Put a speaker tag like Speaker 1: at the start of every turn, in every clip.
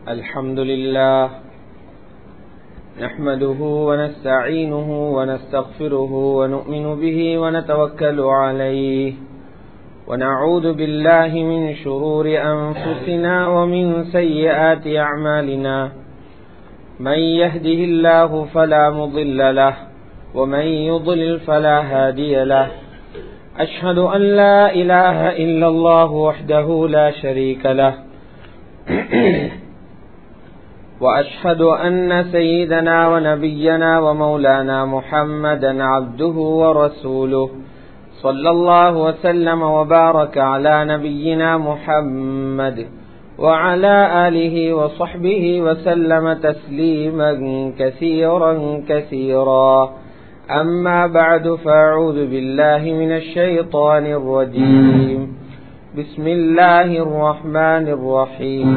Speaker 1: الحمد لله نحمده ونستعينه ونستغفره ونؤمن به ونتوكل عليه ونعوذ بالله من شرور أنفسنا ومن سيئات أعمالنا من يهده الله فلا مضل له ومن يضلل فلا هادي له أشهد أن لا إله إلا الله وحده لا شريك له وأشهد أن سيدنا ونبينا ومولانا محمدا عبده ورسوله صلى الله وسلم وبارك على نبينا محمد وعلى آله وصحبه وسلم تسليما كثيرا كثيرا أما بعد فأعوذ بالله من الشيطان الرجيم بسم الله الرحمن الرحيم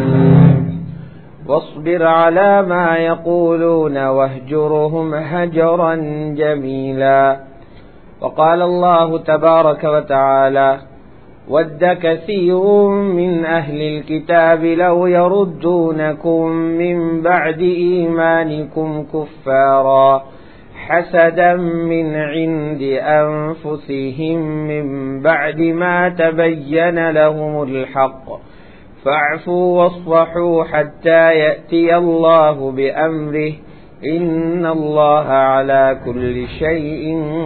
Speaker 1: واصبر على ما يقولون واهجرهم هجرا جميلا وقال الله تبارك وتعالى ود كثير من أهل الكتاب لو يردونكم من بعد إيمانكم كفارا حسدا من عند أنفسهم من بعد ما تبين لهم الحق فاعفوا واصفحوا حتى يأتي الله بأمره إن الله على كل شيء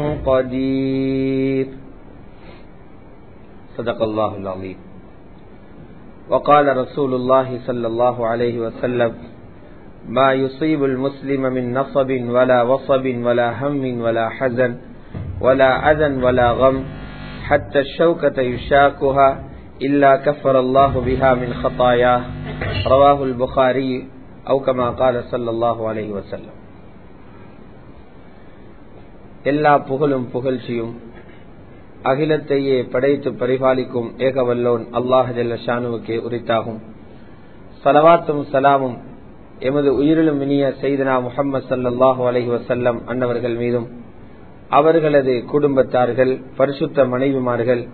Speaker 1: قدير صدق الله العظيم وقال رسول الله صلى الله عليه وسلم ما يصيب المسلم من نصب ولا وصب ولا هم ولا حزن ولا أذى ولا غم حتى الشوكة يشاكها إلا كفر الله بها من خطاياه رواه البخاري أو كما قال صلى الله عليه وسلم எல்லா புகழும் புகழ்ச்சியும் அகிலத்தையே படைத்து பரிபாலிக்கும் ஏகவல்லோன் அல்லாஹ் ஷானுவுக்கே உரித்தாகும் சலவாத்தும் சலாமும் எமது உயிரிலும் இனிய செய்தனா முகமது சல்லாஹூ அலஹி வசல்லம் அன்னவர்கள் மீதும் அவர்களது குடும்பத்தார்கள் பரிசுத்த மனைவிமார்கள்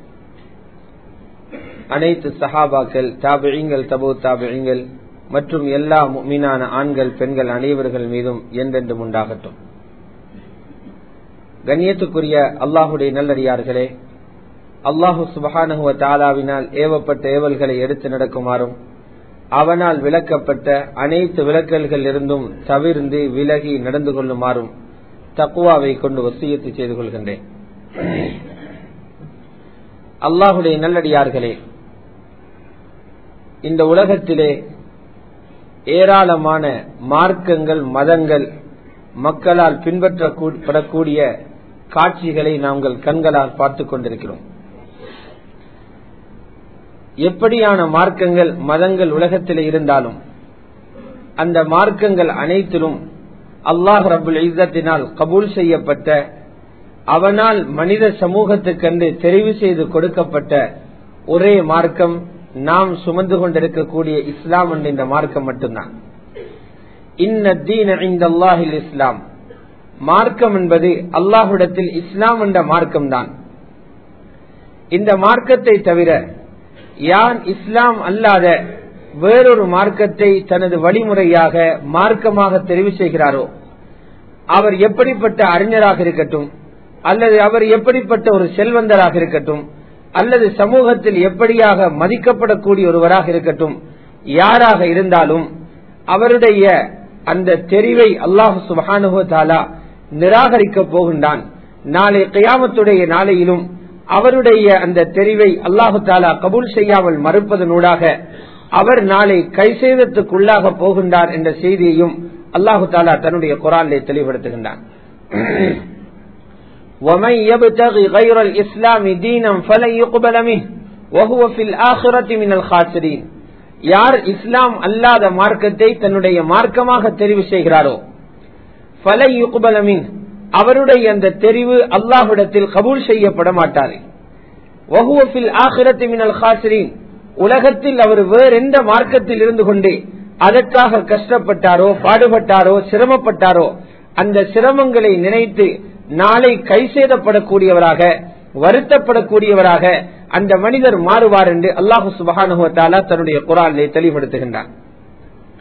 Speaker 1: அனைத்து சஹாபாக்கள் தாபிழிங்கள் தபு தாபிழிங்கள் மற்றும் எல்லா மீனான ஆண்கள் பெண்கள் அனைவர்கள் மீதும் என்றென்றும் உண்டாகட்டும் கண்ணியத்துக்குரிய அல்லாஹுடைய நல்லடியார்களே அல்லாஹு சுபஹானுவ தாலாவினால் ஏவப்பட்ட ஏவல்களை எடுத்து நடக்குமாறும் அவனால் விளக்கப்பட்ட அனைத்து விளக்கல்கள் இருந்தும் தவிர்ந்து விலகி நடந்து கொள்ளுமாறும் தக்குவாவை கொண்டு வசியத்து செய்து கொள்கின்றேன் அல்லாஹுடைய நல்லடியார்களே இந்த உலகத்திலே ஏராளமான மார்க்கங்கள் மதங்கள் மக்களால் பின்பற்றப்படக்கூடிய காட்சிகளை நாங்கள் கண்களால் பார்த்து கொண்டிருக்கிறோம் எப்படியான மார்க்கங்கள் மதங்கள் உலகத்தில் இருந்தாலும் அந்த மார்க்கங்கள் அனைத்திலும் அல்லாஹ் ரபுல் இசத்தினால் கபூல் செய்யப்பட்ட அவனால் மனித சமூகத்துக்கென்று தெரிவு செய்து கொடுக்கப்பட்ட ஒரே மார்க்கம் நாம் சுமந்து கொண்டிருக்கக்கூடிய இஸ்லாம் என்ற இந்த மார்க்கம் மட்டும்தான் இன்னீன் இஸ்லாம் மார்க்கம் என்பது அல்லாஹுடத்தில் இஸ்லாம் என்ற மார்க்கம் தான் இந்த மார்க்கத்தை தவிர யான் இஸ்லாம் அல்லாத வேறொரு மார்க்கத்தை தனது வழிமுறையாக மார்க்கமாக தெரிவு செய்கிறாரோ அவர் எப்படிப்பட்ட அறிஞராக இருக்கட்டும் அல்லது அவர் எப்படிப்பட்ட ஒரு செல்வந்தராக இருக்கட்டும் அல்லது சமூகத்தில் எப்படியாக மதிக்கப்படக்கூடிய ஒருவராக இருக்கட்டும் யாராக இருந்தாலும் அவருடைய அந்த தெரிவை அல்லாஹு சுபானுதாலா நிராகரிக்க போகின்றான் நாளை கயாமத்துடைய நாளையிலும் அவருடைய அந்த தெரிவை அல்லாஹு தாலா கபூல் செய்யாமல் மறுப்பதனூடாக அவர் நாளை கைசேதத்துக்குள்ளாக போகின்றார் என்ற செய்தியையும் அல்லாஹு தாலா தன்னுடைய குரானிலே தெளிவுபடுத்துகின்றான் ومن يبتغي غير الإسلام دينا فلن يقبل منه وهو في الآخرة من الخاسرين யார் இஸ்லாம் அல்லாத மார்க்கத்தை தன்னுடைய மார்க்கமாக தெரிவு செய்கிறாரோ ஃபலை யுகுபலமின் அவருடைய அந்த தெரிவு அல்லாஹுடத்தில் கபூல் செய்யப்பட மாட்டார் உலகத்தில் அவர் வேறெந்த மார்க்கத்தில் இருந்து கொண்டு அதற்காக கஷ்டப்பட்டாரோ பாடுபட்டாரோ சிரமப்பட்டாரோ அந்த சிரமங்களை நினைத்து நாளை கைசேதப்படக்கூடியவராக வருத்தப்படக்கூடியவராக அந்த மனிதர் மாறுவார் என்று அல்லாஹு சுபஹானுவத்தாலா தன்னுடைய குரானிலே தெளிவுபடுத்துகின்றார்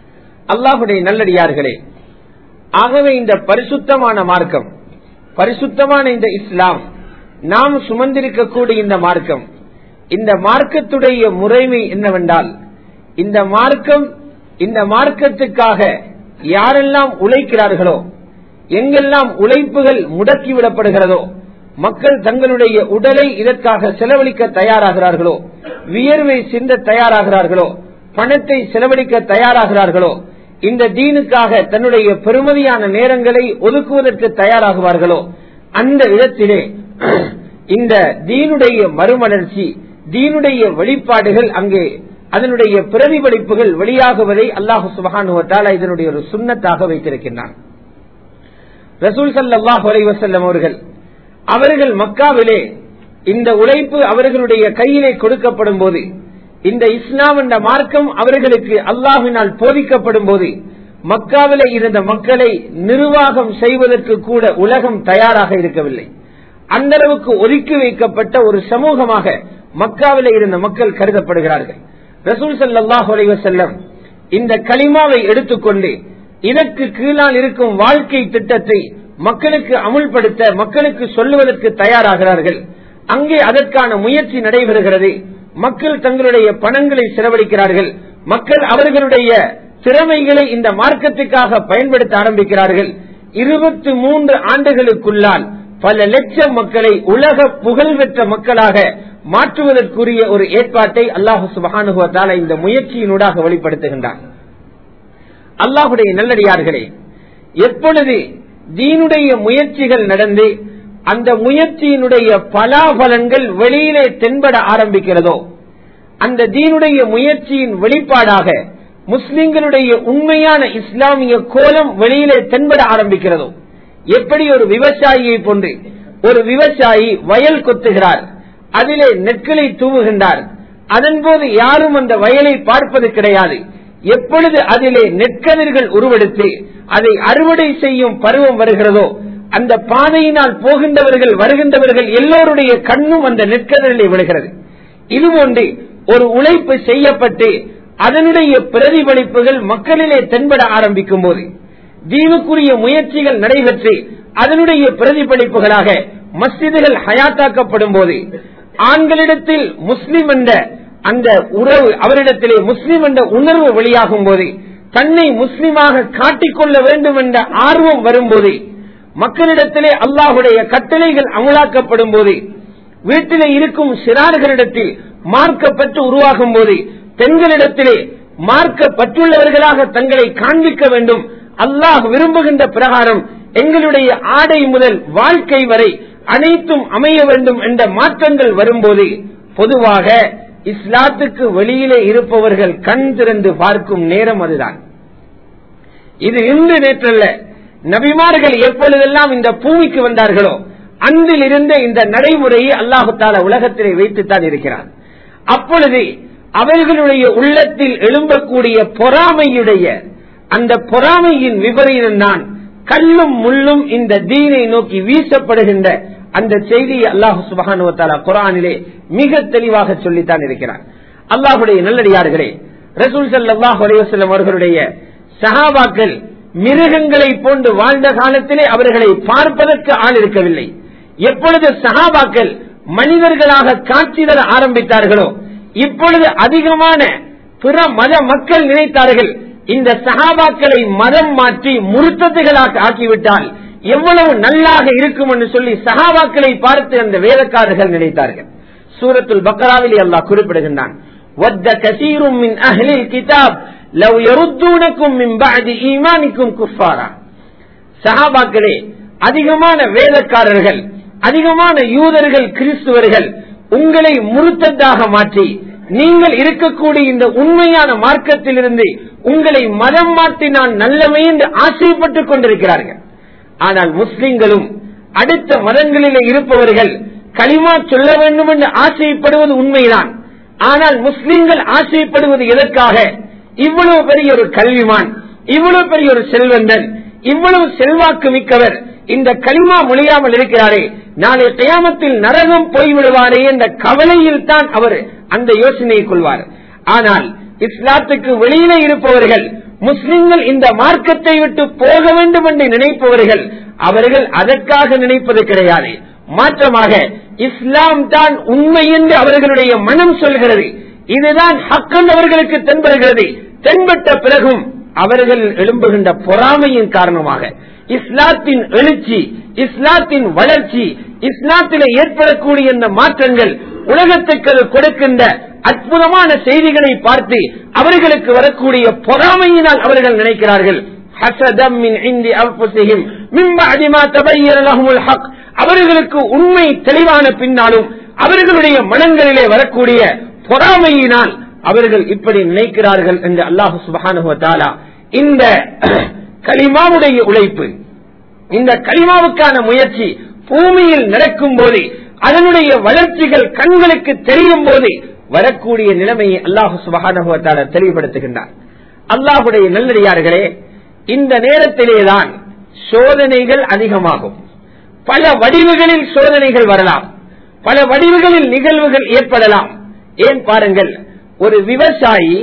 Speaker 1: அல்லாஹுடைய நல்லடியார்களே ஆகவே இந்த பரிசுத்தமான மார்க்கம் பரிசுத்தமான இந்த இஸ்லாம் நாம் சுமந்திருக்கக்கூடிய இந்த மார்க்கம் இந்த மார்க்கத்துடைய முறைமை என்னவென்றால் இந்த மார்க்கம் இந்த மார்க்கத்துக்காக யாரெல்லாம் உழைக்கிறார்களோ எங்கெல்லாம் உழைப்புகள் முடக்கிவிடப்படுகிறதோ மக்கள் தங்களுடைய உடலை இதற்காக செலவழிக்க தயாராகிறார்களோ வியர்வை சிந்த தயாராகிறார்களோ பணத்தை செலவழிக்க தயாராகிறார்களோ இந்த தீனுக்காக தன்னுடைய பெருமதியான நேரங்களை ஒதுக்குவதற்கு தயாராகுவார்களோ அந்த இடத்திலே இந்த தீனுடைய மறுமலர்ச்சி தீனுடைய வெளிப்பாடுகள் அங்கே அதனுடைய பிரதிபலிப்புகள் வெளியாகுவதை அல்லாஹு சுபகானுவத்தால் இதனுடைய ஒரு சுண்ணத்தாக வைத்திருக்கின்றான் ரசூல் சல்லாஹ் அலைவசல்லம் அவர்கள் அவர்கள் மக்காவிலே இந்த உழைப்பு அவர்களுடைய கையிலே கொடுக்கப்படும் போது இந்த இஸ்லாம் என்ற மார்க்கம் அவர்களுக்கு அல்லாஹினால் போதிக்கப்படும் போது மக்காவிலே இருந்த மக்களை நிர்வாகம் செய்வதற்கு கூட உலகம் தயாராக இருக்கவில்லை அந்த அளவுக்கு ஒதுக்கி வைக்கப்பட்ட ஒரு சமூகமாக மக்காவிலே இருந்த மக்கள் கருதப்படுகிறார்கள் ரசூல் சல்லாஹ் அலைவசல்லம் இந்த களிமாவை எடுத்துக்கொண்டு இதற்கு கீழால் இருக்கும் வாழ்க்கை திட்டத்தை மக்களுக்கு அமுல்படுத்த மக்களுக்கு சொல்லுவதற்கு தயாராகிறார்கள் அங்கே அதற்கான முயற்சி நடைபெறுகிறது மக்கள் தங்களுடைய பணங்களை செலவழிக்கிறார்கள் மக்கள் அவர்களுடைய திறமைகளை இந்த மார்க்கத்துக்காக பயன்படுத்த ஆரம்பிக்கிறார்கள் இருபத்தி மூன்று ஆண்டுகளுக்குள்ளால் பல லட்சம் மக்களை உலக புகழ்பெற்ற மக்களாக மாற்றுவதற்குரிய ஒரு ஏற்பாட்டை அல்லாஹு சுபானுவத்தால இந்த முயற்சியினூடாக வெளிப்படுத்துகின்றான் அல்லாஹுடைய நல்லடியார்களே எப்பொழுது தீனுடைய முயற்சிகள் நடந்து அந்த முயற்சியினுடைய பலாபலன்கள் வெளியிலே தென்பட ஆரம்பிக்கிறதோ அந்த தீனுடைய முயற்சியின் வெளிப்பாடாக முஸ்லிம்களுடைய உண்மையான இஸ்லாமிய கோலம் வெளியிலே தென்பட ஆரம்பிக்கிறதோ எப்படி ஒரு விவசாயியை போன்று ஒரு விவசாயி வயல் கொத்துகிறார் அதிலே நெற்களை தூவுகின்றார் அதன்போது யாரும் அந்த வயலை பார்ப்பது கிடையாது எப்பொழுது அதிலே நெற்கதிர்கள் உருவெடுத்து அதை அறுவடை செய்யும் பருவம் வருகிறதோ அந்த பாதையினால் போகின்றவர்கள் வருகின்றவர்கள் எல்லோருடைய கண்ணும் அந்த நெற்கதிரிலே விழுகிறது இதுபோன்று ஒரு உழைப்பு செய்யப்பட்டு அதனுடைய பிரதிபலிப்புகள் மக்களிலே தென்பட ஆரம்பிக்கும் போது தீனுக்குரிய முயற்சிகள் நடைபெற்று அதனுடைய பிரதிபலிப்புகளாக மஸ்ஜிதுகள் ஹயாத்தாக்கப்படும் போது ஆண்களிடத்தில் முஸ்லிம் என்ற அந்த உறவு அவரிடத்திலே முஸ்லிம் என்ற உணர்வு வெளியாகும் போது தன்னை முஸ்லிமாக காட்டிக்கொள்ள வேண்டும் என்ற ஆர்வம் வரும்போது மக்களிடத்திலே அல்லாஹுடைய கட்டளைகள் அமலாக்கப்படும் போது வீட்டிலே இருக்கும் சிறார்களிடத்தில் மார்க்கப்பட்டு உருவாகும் போது பெண்களிடத்திலே மார்க்கப்பட்டுள்ளவர்களாக தங்களை காண்பிக்க வேண்டும் அல்லாஹ் விரும்புகின்ற பிரகாரம் எங்களுடைய ஆடை முதல் வாழ்க்கை வரை அனைத்தும் அமைய வேண்டும் என்ற மாற்றங்கள் வரும்போது பொதுவாக இஸ்லாத்துக்கு வெளியிலே இருப்பவர்கள் கண் திறந்து பார்க்கும் நேரம் அதுதான் இது இன்று நேற்றல்ல நபிமார்கள் எப்பொழுதெல்லாம் இந்த பூமிக்கு வந்தார்களோ அன்றில் இருந்த இந்த நடைமுறையை அல்லாஹு தால உலகத்திலே வைத்துத்தான் இருக்கிறார் அப்பொழுது அவர்களுடைய உள்ளத்தில் எழும்பக்கூடிய பொறாமையுடைய அந்த பொறாமையின் விபரீதம் தான் கல்லும் முள்ளும் இந்த தீனை நோக்கி வீசப்படுகின்ற அந்த செய்தியை அல்லாஹு சுபகானுவத்தாலா குரானிலே மிக தெளிவாக சொல்லித்தான் இருக்கிறார் அல்லாஹுடைய நல்லடியார்களே ரசூல் சல்லாஹ் அலைவசல்லம் அவர்களுடைய சஹாபாக்கள் மிருகங்களை போன்று வாழ்ந்த காலத்திலே அவர்களை பார்ப்பதற்கு ஆள் இருக்கவில்லை எப்பொழுது சஹாபாக்கள் மனிதர்களாக காட்சி தர ஆரம்பித்தார்களோ இப்பொழுது அதிகமான பிற மத மக்கள் நினைத்தார்கள் இந்த சஹாபாக்களை மதம் மாற்றி முருத்தத்துகளாக ஆக்கிவிட்டால் எவ்வளவு நல்லாக இருக்கும் என்று சொல்லி சஹாபாக்களை பார்த்து அந்த வேதக்காரர்கள் நினைத்தார்கள் சூரத்துல் பக்ராவில் அல்லாஹ் குறிப்பிடுகின்றான் وَدَّ كَثِيرٌ مِّنْ أَهْلِ الْكِتَابِ لَوْ يَرُدُّونَكُم مِّن بَعْدِ إِيمَانِكُمْ كُفَّارًا சஹாபாக்களே அதிகமான வேதக்காரர்கள் அதிகமான யூதர்கள் கிறிஸ்துவர்கள் உங்களை முருத்ததாக மாற்றி நீங்கள் இருக்கக்கூடிய இந்த உண்மையான மார்க்கத்திலிருந்து உங்களை மதம் மாற்றி நான் நல்லவை என்று ஆசைப்பட்டுக் கொண்டிருக்கிறார்கள் ஆனால் முஸ்லிம்களும் அடுத்த மதங்களில் இருப்பவர்கள் களிமா சொல்ல வேண்டும் என்று ஆசைப்படுவது உண்மைதான் ஆனால் முஸ்லிம்கள் ஆசைப்படுவது எதற்காக இவ்வளவு பெரிய ஒரு கல்விமான் இவ்வளவு பெரிய ஒரு செல்வந்தன் இவ்வளவு செல்வாக்கு மிக்கவர் இந்த களிமா மொழியாமல் இருக்கிறாரே நாளை கயாமத்தில் நரகம் போய்விடுவாரே என்ற கவலையில் தான் அவர் அந்த யோசனையை கொள்வார் ஆனால் இஸ்லாத்துக்கு வெளியிலே இருப்பவர்கள் முஸ்லிம்கள் இந்த மார்க்கத்தை விட்டு போக வேண்டும் என்று நினைப்பவர்கள் அவர்கள் அதற்காக நினைப்பது கிடையாது மாற்றமாக இஸ்லாம் தான் உண்மை என்று அவர்களுடைய மனம் சொல்கிறது இதுதான் ஹக்கன் அவர்களுக்கு தென்படுகிறது தென்பட்ட பிறகும் அவர்கள் எழும்புகின்ற பொறாமையின் காரணமாக இஸ்லாத்தின் எழுச்சி இஸ்லாத்தின் வளர்ச்சி இஸ்லாத்திலே ஏற்படக்கூடிய இந்த மாற்றங்கள் உலகத்துக்கு அது கொடுக்கின்ற அற்புதமான செய்திகளை பார்த்து அவர்களுக்கு வரக்கூடிய பொறாமையினால் அவர்கள் நினைக்கிறார்கள் ஹசதம் மின் இந்தி அல்பசிஹிம் மின் பஅதி மா தபய்யன லஹுமுல் ஹக் அவர்களுக்கு உண்மை தெளிவான பின்னாலும் அவர்களுடைய மனங்களிலே வரக்கூடிய பொறாமையினால் அவர்கள் இப்படி நினைக்கிறார்கள் என்று அல்லாஹு சுபஹானுவத்தாலா இந்த களிமாவுடைய உழைப்பு இந்த களிமாவுக்கான முயற்சி பூமியில் நடக்கும் போது அதனுடைய வளர்ச்சிகள் கண்களுக்கு தெரியும் போது வரக்கூடிய நிலைமையை அல்லாஹு சுபஹானுவத்தாலா தெளிவுபடுத்துகின்றார் அல்லாஹுடைய நல்லடியார்களே இந்த நேரத்திலேதான் சோதனைகள் அதிகமாகும் பல வடிவுகளில் சோதனைகள் வரலாம் பல வடிவுகளில் நிகழ்வுகள் ஏற்படலாம் ஏன் பாருங்கள் ஒரு விவசாயி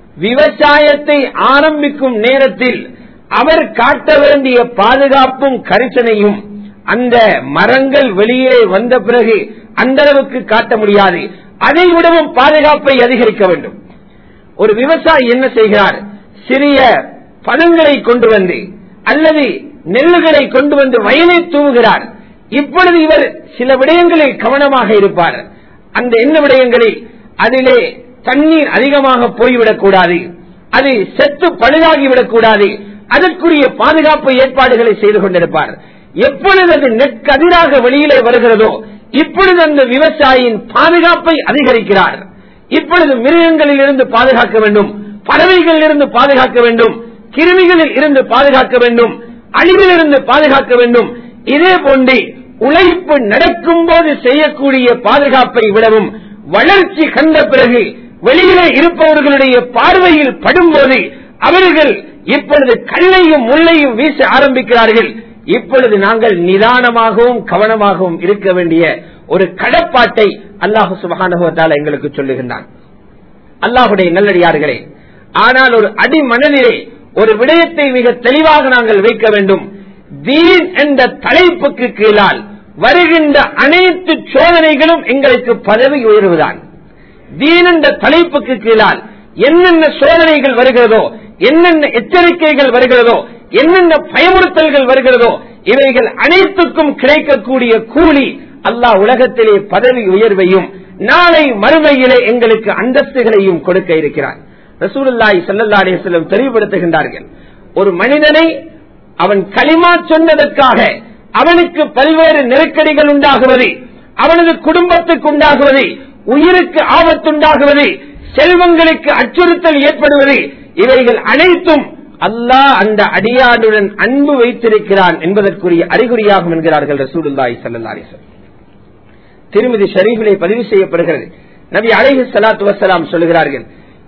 Speaker 1: விவசாயத்தை ஆரம்பிக்கும் நேரத்தில் அவர் காட்ட வேண்டிய பாதுகாப்பும் கரிசனையும் அந்த மரங்கள் வெளியே வந்த பிறகு அந்த அளவுக்கு காட்ட முடியாது அதை விடவும் பாதுகாப்பை அதிகரிக்க வேண்டும் ஒரு விவசாயி என்ன செய்கிறார் சிறிய பழங்களை கொண்டு வந்து அல்லது நெல்லுகளை கொண்டு வந்து வயலை தூவுகிறார் இப்பொழுது இவர் சில விடயங்களில் கவனமாக இருப்பார் அந்த என்ன விடயங்களில் அதிலே தண்ணீர் அதிகமாக போய்விடக் கூடாது அது செத்து பழுதாகிவிடக் கூடாது அதற்குரிய பாதுகாப்பு ஏற்பாடுகளை செய்து கொண்டிருப்பார் எப்பொழுது அது நெற்கதிராக வெளியிலே வருகிறதோ இப்பொழுது அந்த விவசாயியின் பாதுகாப்பை அதிகரிக்கிறார் இப்பொழுது மிருகங்களில் இருந்து பாதுகாக்க வேண்டும் பறவைகளில் இருந்து பாதுகாக்க வேண்டும் கிருமிகளில் இருந்து பாதுகாக்க வேண்டும் அழிவில் இருந்து பாதுகாக்க வேண்டும் இதே போன்று உழைப்பு நடக்கும் போது செய்யக்கூடிய பாதுகாப்பை விடவும் வளர்ச்சி கண்ட பிறகு வெளியிலே இருப்பவர்களுடைய பார்வையில் படும்போது அவர்கள் இப்பொழுது கல்லையும் முள்ளையும் வீச ஆரம்பிக்கிறார்கள் இப்பொழுது நாங்கள் நிதானமாகவும் கவனமாகவும் இருக்க வேண்டிய ஒரு கடப்பாட்டை அல்லாஹு சுபகானுபவத்தால் எங்களுக்கு சொல்லுகின்றான் அல்லாஹுடைய நல்லடியார்களே ஆனால் ஒரு அடி மனதிலே ஒரு விடயத்தை மிக தெளிவாக நாங்கள் வைக்க வேண்டும் தீன் என்ற தலைப்புக்கு கீழால் வருகின்ற அனைத்து சோதனைகளும் எங்களுக்கு பதவி உயர்வுதான் தீன் என்ற தலைப்புக்கு கீழால் என்னென்ன சோதனைகள் வருகிறதோ என்னென்ன எச்சரிக்கைகள் வருகிறதோ என்னென்ன பயமுறுத்தல்கள் வருகிறதோ இவைகள் அனைத்துக்கும் கிடைக்கக்கூடிய கூலி அல்லாஹ் உலகத்திலே பதவி உயர்வையும் நாளை மறுமையிலே எங்களுக்கு அந்தஸ்துகளையும் கொடுக்க இருக்கிறார் ரசூலுல்லாய் சல்லா அலிஸ்லம் தெளிவுபடுத்துகின்றார்கள் ஒரு மனிதனை அவன் களிமா சொன்னதற்காக அவனுக்கு பல்வேறு நெருக்கடிகள் உண்டாகுவது அவனது குடும்பத்துக்கு உண்டாகுவது உயிருக்கு ஆபத்துண்டாகுவது செல்வங்களுக்கு அச்சுறுத்தல் ஏற்படுவது இவைகள் அனைத்தும் அல்லாஹ் அந்த அடியானுடன் அன்பு வைத்திருக்கிறான் என்பதற்குரிய அறிகுறியாகும் என்கிறார்கள் ரசூலுல்லாய் சல்லா அலிஸ்லம் திருமதி ஷரீஃபிலே பதிவு செய்யப்படுகிறது நபி அலைஹி சலாத்து வசலாம் சொல்லுகிறார்கள்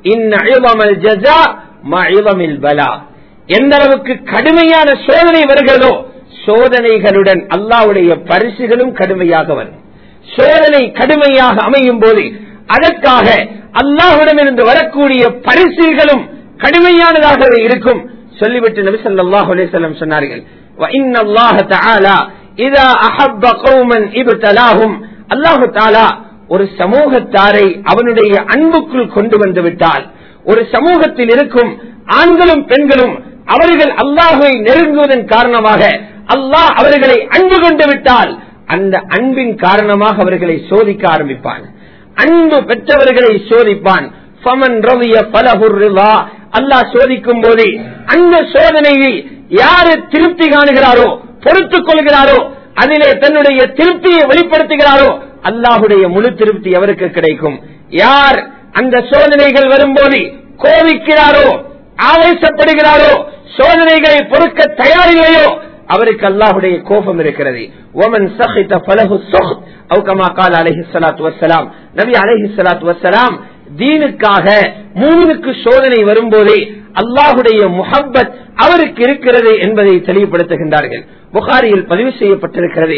Speaker 1: எந்த அளவுக்கு கடுமையான சோதனை வருகிறதோ சோதனைகளுடன் அல்லாவுடைய பரிசுகளும் கடுமையாக வரும் சோதனை கடுமையாக அமையும் போது அதற்காக அல்லாஹுடமிருந்து வரக்கூடிய பரிசுகளும் கடுமையானதாக இருக்கும் சொல்லிவிட்டு நபி ஸல்லல்லாஹு அலைஹி வஸல்லம் சொன்னார்கள் وَإِنَّ اللَّهَ تَعَالَى إِذَا أَحَبَّ قَوْمًا ابْتَلَاهُمْ அல்லாஹு தாலா ஒரு சமூகத்தாரை அவனுடைய அன்புக்குள் கொண்டு வந்து விட்டால் ஒரு சமூகத்தில் இருக்கும் ஆண்களும் பெண்களும் அவர்கள் அல்லாஹுவை நெருங்குவதன் காரணமாக அல்லாஹ் அவர்களை அன்பு கொண்டு விட்டால் அந்த அன்பின் காரணமாக அவர்களை சோதிக்க ஆரம்பிப்பான் அன்பு பெற்றவர்களை சோதிப்பான் ஃபமன் ரவிய பலகுர்ரிவா அல்லாஹ் சோதிக்கும் போது அந்த சோதனையை யாரு திருப்தி காணுகிறாரோ பொறுத்துக் கொள்கிறாரோ அதிலே தன்னுடைய திருப்தியை வெளிப்படுத்துகிறாரோ அல்லாஹுடைய முழு திருப்தி அவருக்கு கிடைக்கும் யார் அந்த சோதனைகள் வரும்போது கோபிக்கிறாரோ ஆவேசப்படுகிறாரோ சோதனைகளை பொறுக்க தயாரில்லையோ அவருக்கு அல்லாஹுடைய கோபம் இருக்கிறது ஓமன் சஹித பலகு சொஹ் அவுகமா கால் அலஹி சலாத்து வசலாம் நபி அலஹி சலாத்து வசலாம் தீனுக்காக மூணுக்கு சோதனை வரும்போதே அல்லாஹுடைய முஹப்பத் அவருக்கு இருக்கிறது என்பதை தெளிவுபடுத்துகின்றார்கள் புகாரியில் பதிவு செய்யப்பட்டிருக்கிறது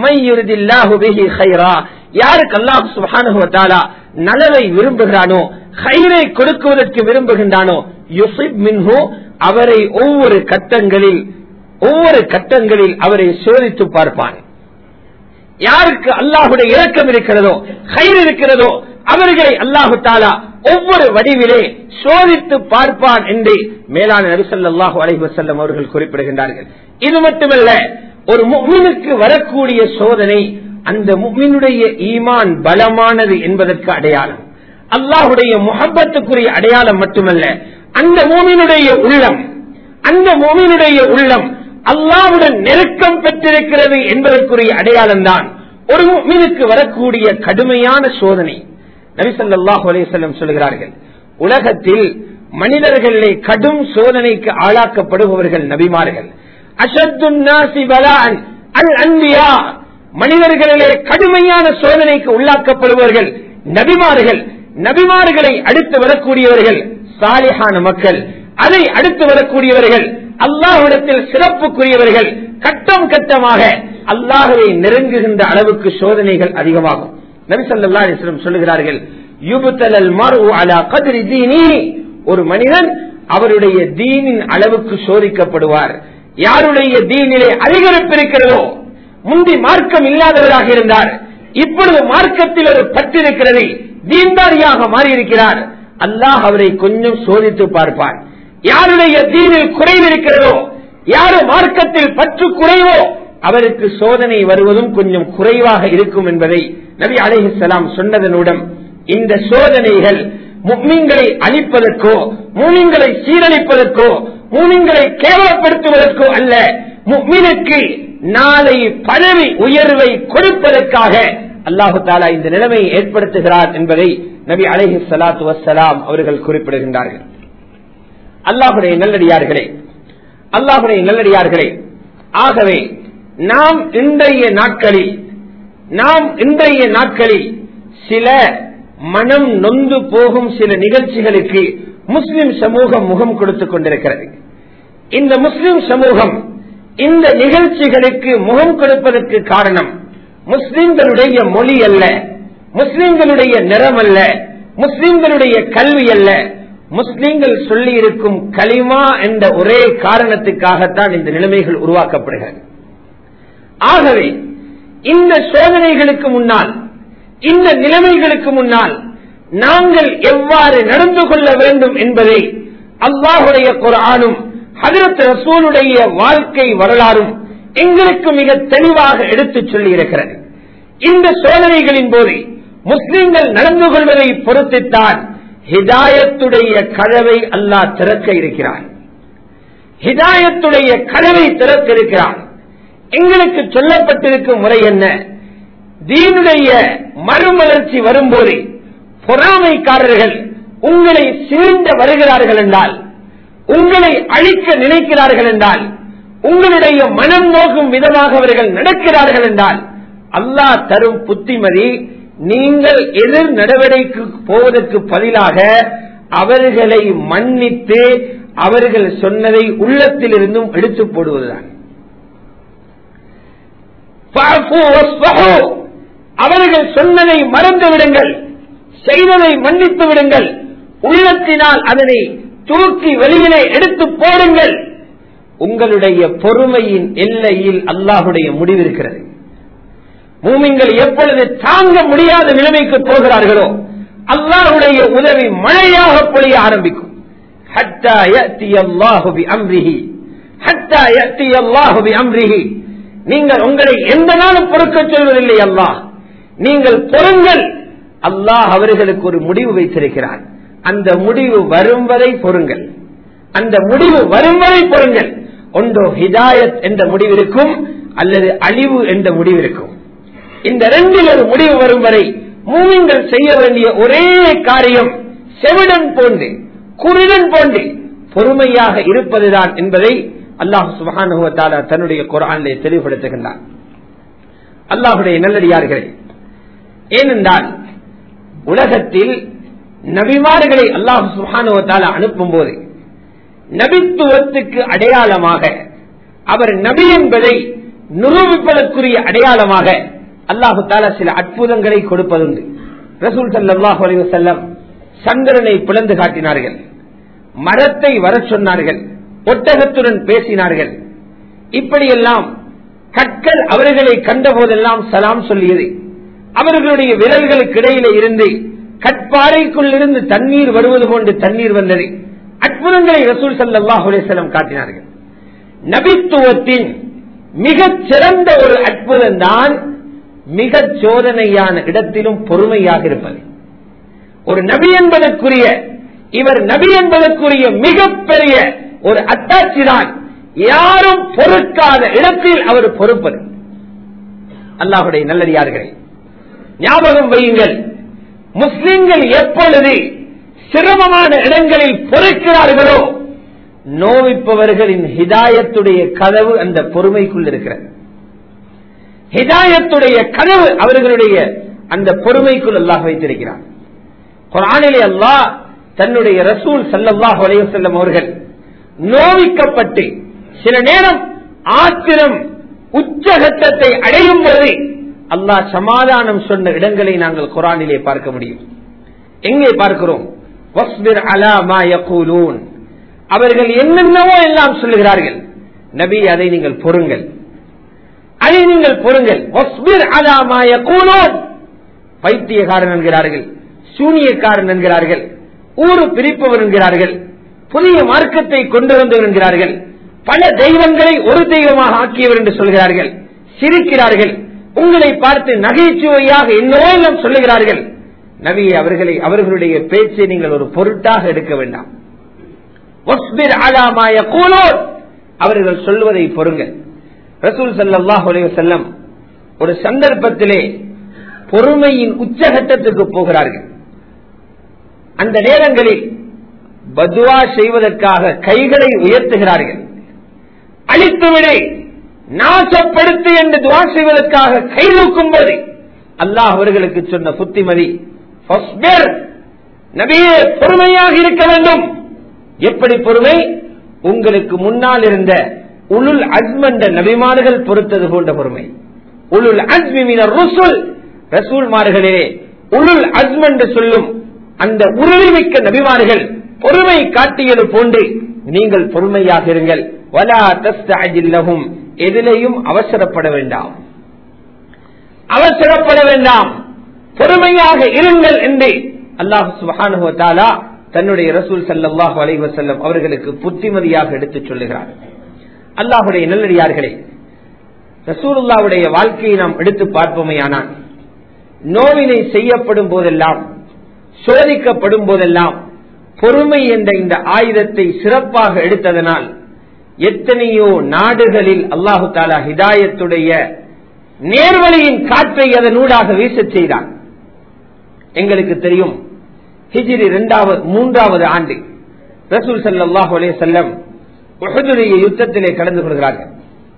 Speaker 1: யாருக்கு அல்லாஹு சுபானுவத்தாலா நலவை விரும்புகிறானோ கயிறை கொடுக்குவதற்கு விரும்புகின்றானோ யுசிப் மின்ஹு அவரை ஒவ்வொரு கட்டங்களில் ஒவ்வொரு கட்டங்களில் அவரை சோதித்து பார்ப்பான் யாருக்கு அல்லாஹுடைய இரக்கம் இருக்கிறதோ கயிறு இருக்கிறதோ அவர்களை அல்லாஹு தாலா ஒவ்வொரு வடிவிலே சோதித்து பார்ப்பான் என்று மேலான நபிசல்லாஹு அலைஹி வஸல்லம் அவர்கள் குறிப்பிடுகின்றார்கள் இது மட்டுமல்ல ஒரு முக்மினுக்கு வரக்கூடிய சோதனை அந்த முக்மினுடைய ஈமான் பலமானது என்பதற்கு அடையாளம் அல்லாஹுடைய முகப்பத்துக்குரிய அடையாளம் மட்டுமல்ல அந்த மூமினுடைய உள்ளம் அந்த மூமினுடைய உள்ளம் அல்லாவுடன் நெருக்கம் பெற்றிருக்கிறது என்பதற்குரிய அடையாளம் தான் ஒரு மீனுக்கு வரக்கூடிய கடுமையான சோதனை நபிசல்லாஹு அலையம் சொல்கிறார்கள் உலகத்தில் மனிதர்களிலே கடும் சோதனைக்கு ஆளாக்கப்படுபவர்கள் நபிமார்கள் அல் அன்பியா மனிதர்களிலே கடுமையான சோதனைக்கு உள்ளாக்கப்படுபவர்கள் நபிமார்கள் நபிமார்களை அடுத்து வரக்கூடியவர்கள் சாலிஹான மக்கள் அதை அடுத்து வரக்கூடியவர்கள் அல்லாஹ்விடத்தில் சிறப்புக்குரியவர்கள் கட்டம் கட்டமாக அல்லாஹவை நெருங்குகின்ற அளவுக்கு சோதனைகள் அதிகமாகும் நபி சொல்லா அலிஸ்லம் சொல்லுகிறார்கள் யுபுத்தலல் மறு அலா கதிரி தீனி ஒரு மனிதன் அவருடைய தீனின் அளவுக்கு சோதிக்கப்படுவார் யாருடைய தீனிலே அதிகரிப்பு இருக்கிறதோ முந்தி மார்க்கம் இல்லாதவராக இருந்தார் இப்பொழுது மார்க்கத்தில் ஒரு பற்றிருக்கிறது தீன்தாரியாக மாறியிருக்கிறார் அல்லாஹ் அவரை கொஞ்சம் சோதித்து பார்ப்பார் யாருடைய தீனில் குறைவு இருக்கிறதோ யாரு மார்க்கத்தில் பற்று குறைவோ அவருக்கு சோதனை வருவதும் கொஞ்சம் குறைவாக இருக்கும் என்பதை நபி அலைஹிஸ்லாம் சொன்னதனுடன் இந்த சோதனைகள் முக்மீன்களை அழிப்பதற்கோ மூமின்களை சீரழிப்பதற்கோ மூமின்களை கேவலப்படுத்துவதற்கோ அல்ல முக்மீனுக்கு நாளை பதவி உயர்வை கொடுப்பதற்காக அல்லாஹு தாலா இந்த நிலைமையை ஏற்படுத்துகிறார் என்பதை நபி அலஹி சலாத்து வசலாம் அவர்கள் குறிப்பிடுகின்றார்கள் அல்லாஹுடைய நல்லடியார்களே அல்லாஹுடைய நல்லடியார்களே ஆகவே நாம் இன்றைய நாட்களில் நாம் இன்றைய நாட்களில் சில மனம் நொந்து போகும் சில நிகழ்ச்சிகளுக்கு முஸ்லிம் சமூகம் முகம் கொடுத்துக் கொண்டிருக்கிறது இந்த முஸ்லிம் சமூகம் இந்த நிகழ்ச்சிகளுக்கு முகம் கொடுப்பதற்கு காரணம் முஸ்லிம்களுடைய மொழி அல்ல முஸ்லிம்களுடைய நிறம் அல்ல முஸ்லிம்களுடைய கல்வி அல்ல முஸ்லிம்கள் சொல்லி இருக்கும் களிமா என்ற ஒரே காரணத்துக்காகத்தான் இந்த நிலைமைகள் உருவாக்கப்படுகிறது ஆகவே இந்த சோதனைகளுக்கு முன்னால் இந்த நிலைமைகளுக்கு முன்னால் நாங்கள் எவ்வாறு நடந்து கொள்ள வேண்டும் என்பதை அல்லாஹுடைய குரானும் ஹதரத் ரசூலுடைய வாழ்க்கை வரலாறும் எங்களுக்கு மிக தெளிவாக எடுத்துச் சொல்லி இருக்கிறது இந்த சோதனைகளின் போது முஸ்லிம்கள் நடந்து கொள்வதை பொறுத்துத்தான் ஹிதாயத்துடைய கதவை அல்லாஹ் திறக்க இருக்கிறான் ஹிதாயத்துடைய கதவை திறக்க இருக்கிறான் எங்களுக்கு சொல்லப்பட்டிருக்கும் முறை என்ன தீனுடைய மறுமலர்ச்சி வரும்போது பொறாமைக்காரர்கள் உங்களை சீர்ந்த வருகிறார்கள் என்றால் உங்களை அழிக்க நினைக்கிறார்கள் என்றால் உங்களுடைய மனம் நோக்கும் விதமாக அவர்கள் நடக்கிறார்கள் என்றால் அல்லாஹ் தரும் புத்திமதி நீங்கள் எதிர் நடவடிக்கை போவதற்கு பதிலாக அவர்களை மன்னித்து அவர்கள் சொன்னதை உள்ளத்தில் இருந்தும் எடுத்து போடுவதுதான் அவர்கள் சொன்னதை மறந்து விடுங்கள் செய்ததை மன்னித்து விடுங்கள் உள்ளத்தினால் அதனை தூக்கி வெளியிலே எடுத்து போடுங்கள் உங்களுடைய பொறுமையின் எல்லையில் அல்லாஹுடைய முடிவு இருக்கிறது மூமிங்கள் எப்பொழுது தாங்க முடியாத நிலைமைக்கு போகிறார்களோ அல்லாஹுடைய உதவி மழையாக பொழிய ஆரம்பிக்கும் நீங்கள் உங்களை எந்த நாளும் பொறுக்க சொல்வதில்லை அல்லாஹ் நீங்கள் பொறுங்கள் அல்லாஹ் அவர்களுக்கு ஒரு முடிவு வைத்திருக்கிறார் அந்த முடிவு வரும் வரை பொறுங்கள் அந்த முடிவு வரும் வரை பொறுங்கள் ஒன்றோ ஹிதாயத் என்ற முடிவு இருக்கும் அல்லது அழிவு என்ற முடிவு இருக்கும் இந்த ரெண்டில் ஒரு முடிவு வரும் வரை மூமிங்கள் செய்ய வேண்டிய ஒரே காரியம் செவிடன் போன்று குருடன் போன்று பொறுமையாக இருப்பதுதான் என்பதை அல்லாஹ் சுபகானுவத்தால தன்னுடைய குரானிலே தெளிவுபடுத்துகின்றார் அல்லாஹுடைய நல்லடியார்களே ஏனென்றால் உலகத்தில் நபிமார்களை அல்லாஹ் சுபகானுவத்தால அனுப்பும் போது நபித்துவத்துக்கு அடையாளமாக அவர் நபி என்பதை நிரூபிப்பதற்குரிய அடையாளமாக அல்லாஹு தாலா சில அற்புதங்களை கொடுப்பதுண்டு ரசூல் சல்லாஹூ அலி வசல்லம் சந்திரனை பிளந்து காட்டினார்கள் மரத்தை வர சொன்னார்கள் ஒட்டகத்துடன் பேசினார்கள் இப்படியெல்லாம் கற்கள் அவர்களை கண்ட போதெல்லாம் சலாம் சொல்லியது அவர்களுடைய விரல்களுக்கு இடையில இருந்து கற்பாறைக்குள் இருந்து தண்ணீர் வருவது போன்று தண்ணீர் வந்தது அற்புதங்களை ரசூல் சல்லாஹ் அலிசல்லம் காட்டினார்கள் நபித்துவத்தின் மிகச் சிறந்த ஒரு அற்புதம் தான் மிக சோதனையான இடத்திலும் பொறுமையாக இருப்பது ஒரு நபி என்பதற்குரிய இவர் நபி என்பதற்குரிய மிகப்பெரிய ஒரு அத்தாட்சி தான் யாரும் பொறுக்காத இடத்தில் அவர் பொறுப்பது அல்லாஹுடைய நல்லடியார்களே ஞாபகம் வையுங்கள் முஸ்லிம்கள் எப்பொழுது சிரமமான இடங்களில் பொறுக்கிறார்களோ நோவிப்பவர்களின் ஹிதாயத்துடைய கதவு அந்த பொறுமைக்குள் இருக்கிறது ஹிதாயத்துடைய கதவு அவர்களுடைய அந்த பொறுமைக்குள் அல்லாஹ் வைத்திருக்கிறார் குரானிலே அல்லாஹ் தன்னுடைய ரசூல் சல்லல்லாஹ் செல்லம் அவர்கள் நோவிக்கப்பட்டு சில நேரம் ஆத்திரம் உச்சகட்டத்தை அடையும் போது அல்லாஹ் சமாதானம் சொன்ன இடங்களை நாங்கள் குரானிலே பார்க்க முடியும் எங்கே பார்க்கிறோம் அவர்கள் என்னென்னவோ எல்லாம் சொல்லுகிறார்கள் நபி அதை நீங்கள் பொறுங்கள் அதை நீங்கள் பொறுங்கள் பைத்தியக்காரன் என்கிறார்கள் சூனியக்காரன் என்கிறார்கள் ஊரு பிரிப்பவர் என்கிறார்கள் புதிய மார்க்கத்தை கொண்டு வந்தவர் என்கிறார்கள் பல தெய்வங்களை ஒரு தெய்வமாக ஆக்கியவர் என்று சொல்கிறார்கள் சிரிக்கிறார்கள் உங்களை பார்த்து நகைச்சுவையாக என்னவோ எல்லாம் சொல்லுகிறார்கள் நபி அவர்களை அவர்களுடைய பேச்சை நீங்கள் ஒரு பொருட்டாக எடுக்க வேண்டாம் அவர்கள் சொல்வதை பொறுங்கள் ரசூல் சல்லாஹ் செல்லம் ஒரு சந்தர்ப்பத்திலே பொறுமையின் உச்சகட்டத்துக்கு போகிறார்கள் அந்த நேரங்களில் பத்வா செய்வதற்காக கைகளை உயர்த்துகிறார்கள் அழித்துவிடை நாசப்படுத்து என்று துவா செய்வதற்காக கை நோக்கும் போது அல்லாஹ் அவர்களுக்கு சொன்ன புத்திமதி நபியே பொறுமையாக இருக்க வேண்டும் எப்படி பொறுமை உங்களுக்கு முன்னால் இருந்த உளுல் அஜ்மண்ட நபிமார்கள் பொறுத்தது போன்ற பொறுமை உளுல் அஜ்மின ருசுல் ரசூல்மார்களே உளுல் அஜ்மண்டு சொல்லும் அந்த உறுதிமிக்க நபிமார்கள் பொறுமை காட்டியது போன்று நீங்கள் பொறுமையாக இருங்கள் வலா தஸ்தகும் எதிலையும் அவசரப்பட வேண்டாம் அவசரப்பட வேண்டாம் பொறுமையாக இருங்கள் என்று அல்லாஹு சுபானுவத்தாலா தன்னுடைய ரசூல் சல்லாஹு அலைவசல்லம் அவர்களுக்கு புத்திமதியாக எடுத்துச் சொல்லுகிறார் அல்லாஹுடைய நல்லடியார்களே ரசூலுல்லாவுடைய வாழ்க்கையை நாம் எடுத்து பார்ப்போமையானால் நோவினை செய்யப்படும் போதெல்லாம் சோதிக்கப்படும் போதெல்லாம் பொறுமை என்ற இந்த ஆயுதத்தை சிறப்பாக எடுத்ததனால் எத்தனையோ நாடுகளில் அல்லாஹு தாலா ஹிதாயத்துடைய நேர்வழியின் காற்றை அதனூடாக வீசச் செய்தான் எங்களுக்கு தெரியும் ஹிஜிரி இரண்டாவது மூன்றாவது ஆண்டு ரசூல் சல்லாஹூ அலே செல்லம் உஹதுடைய யுத்தத்திலே கலந்து கொள்கிறார்கள்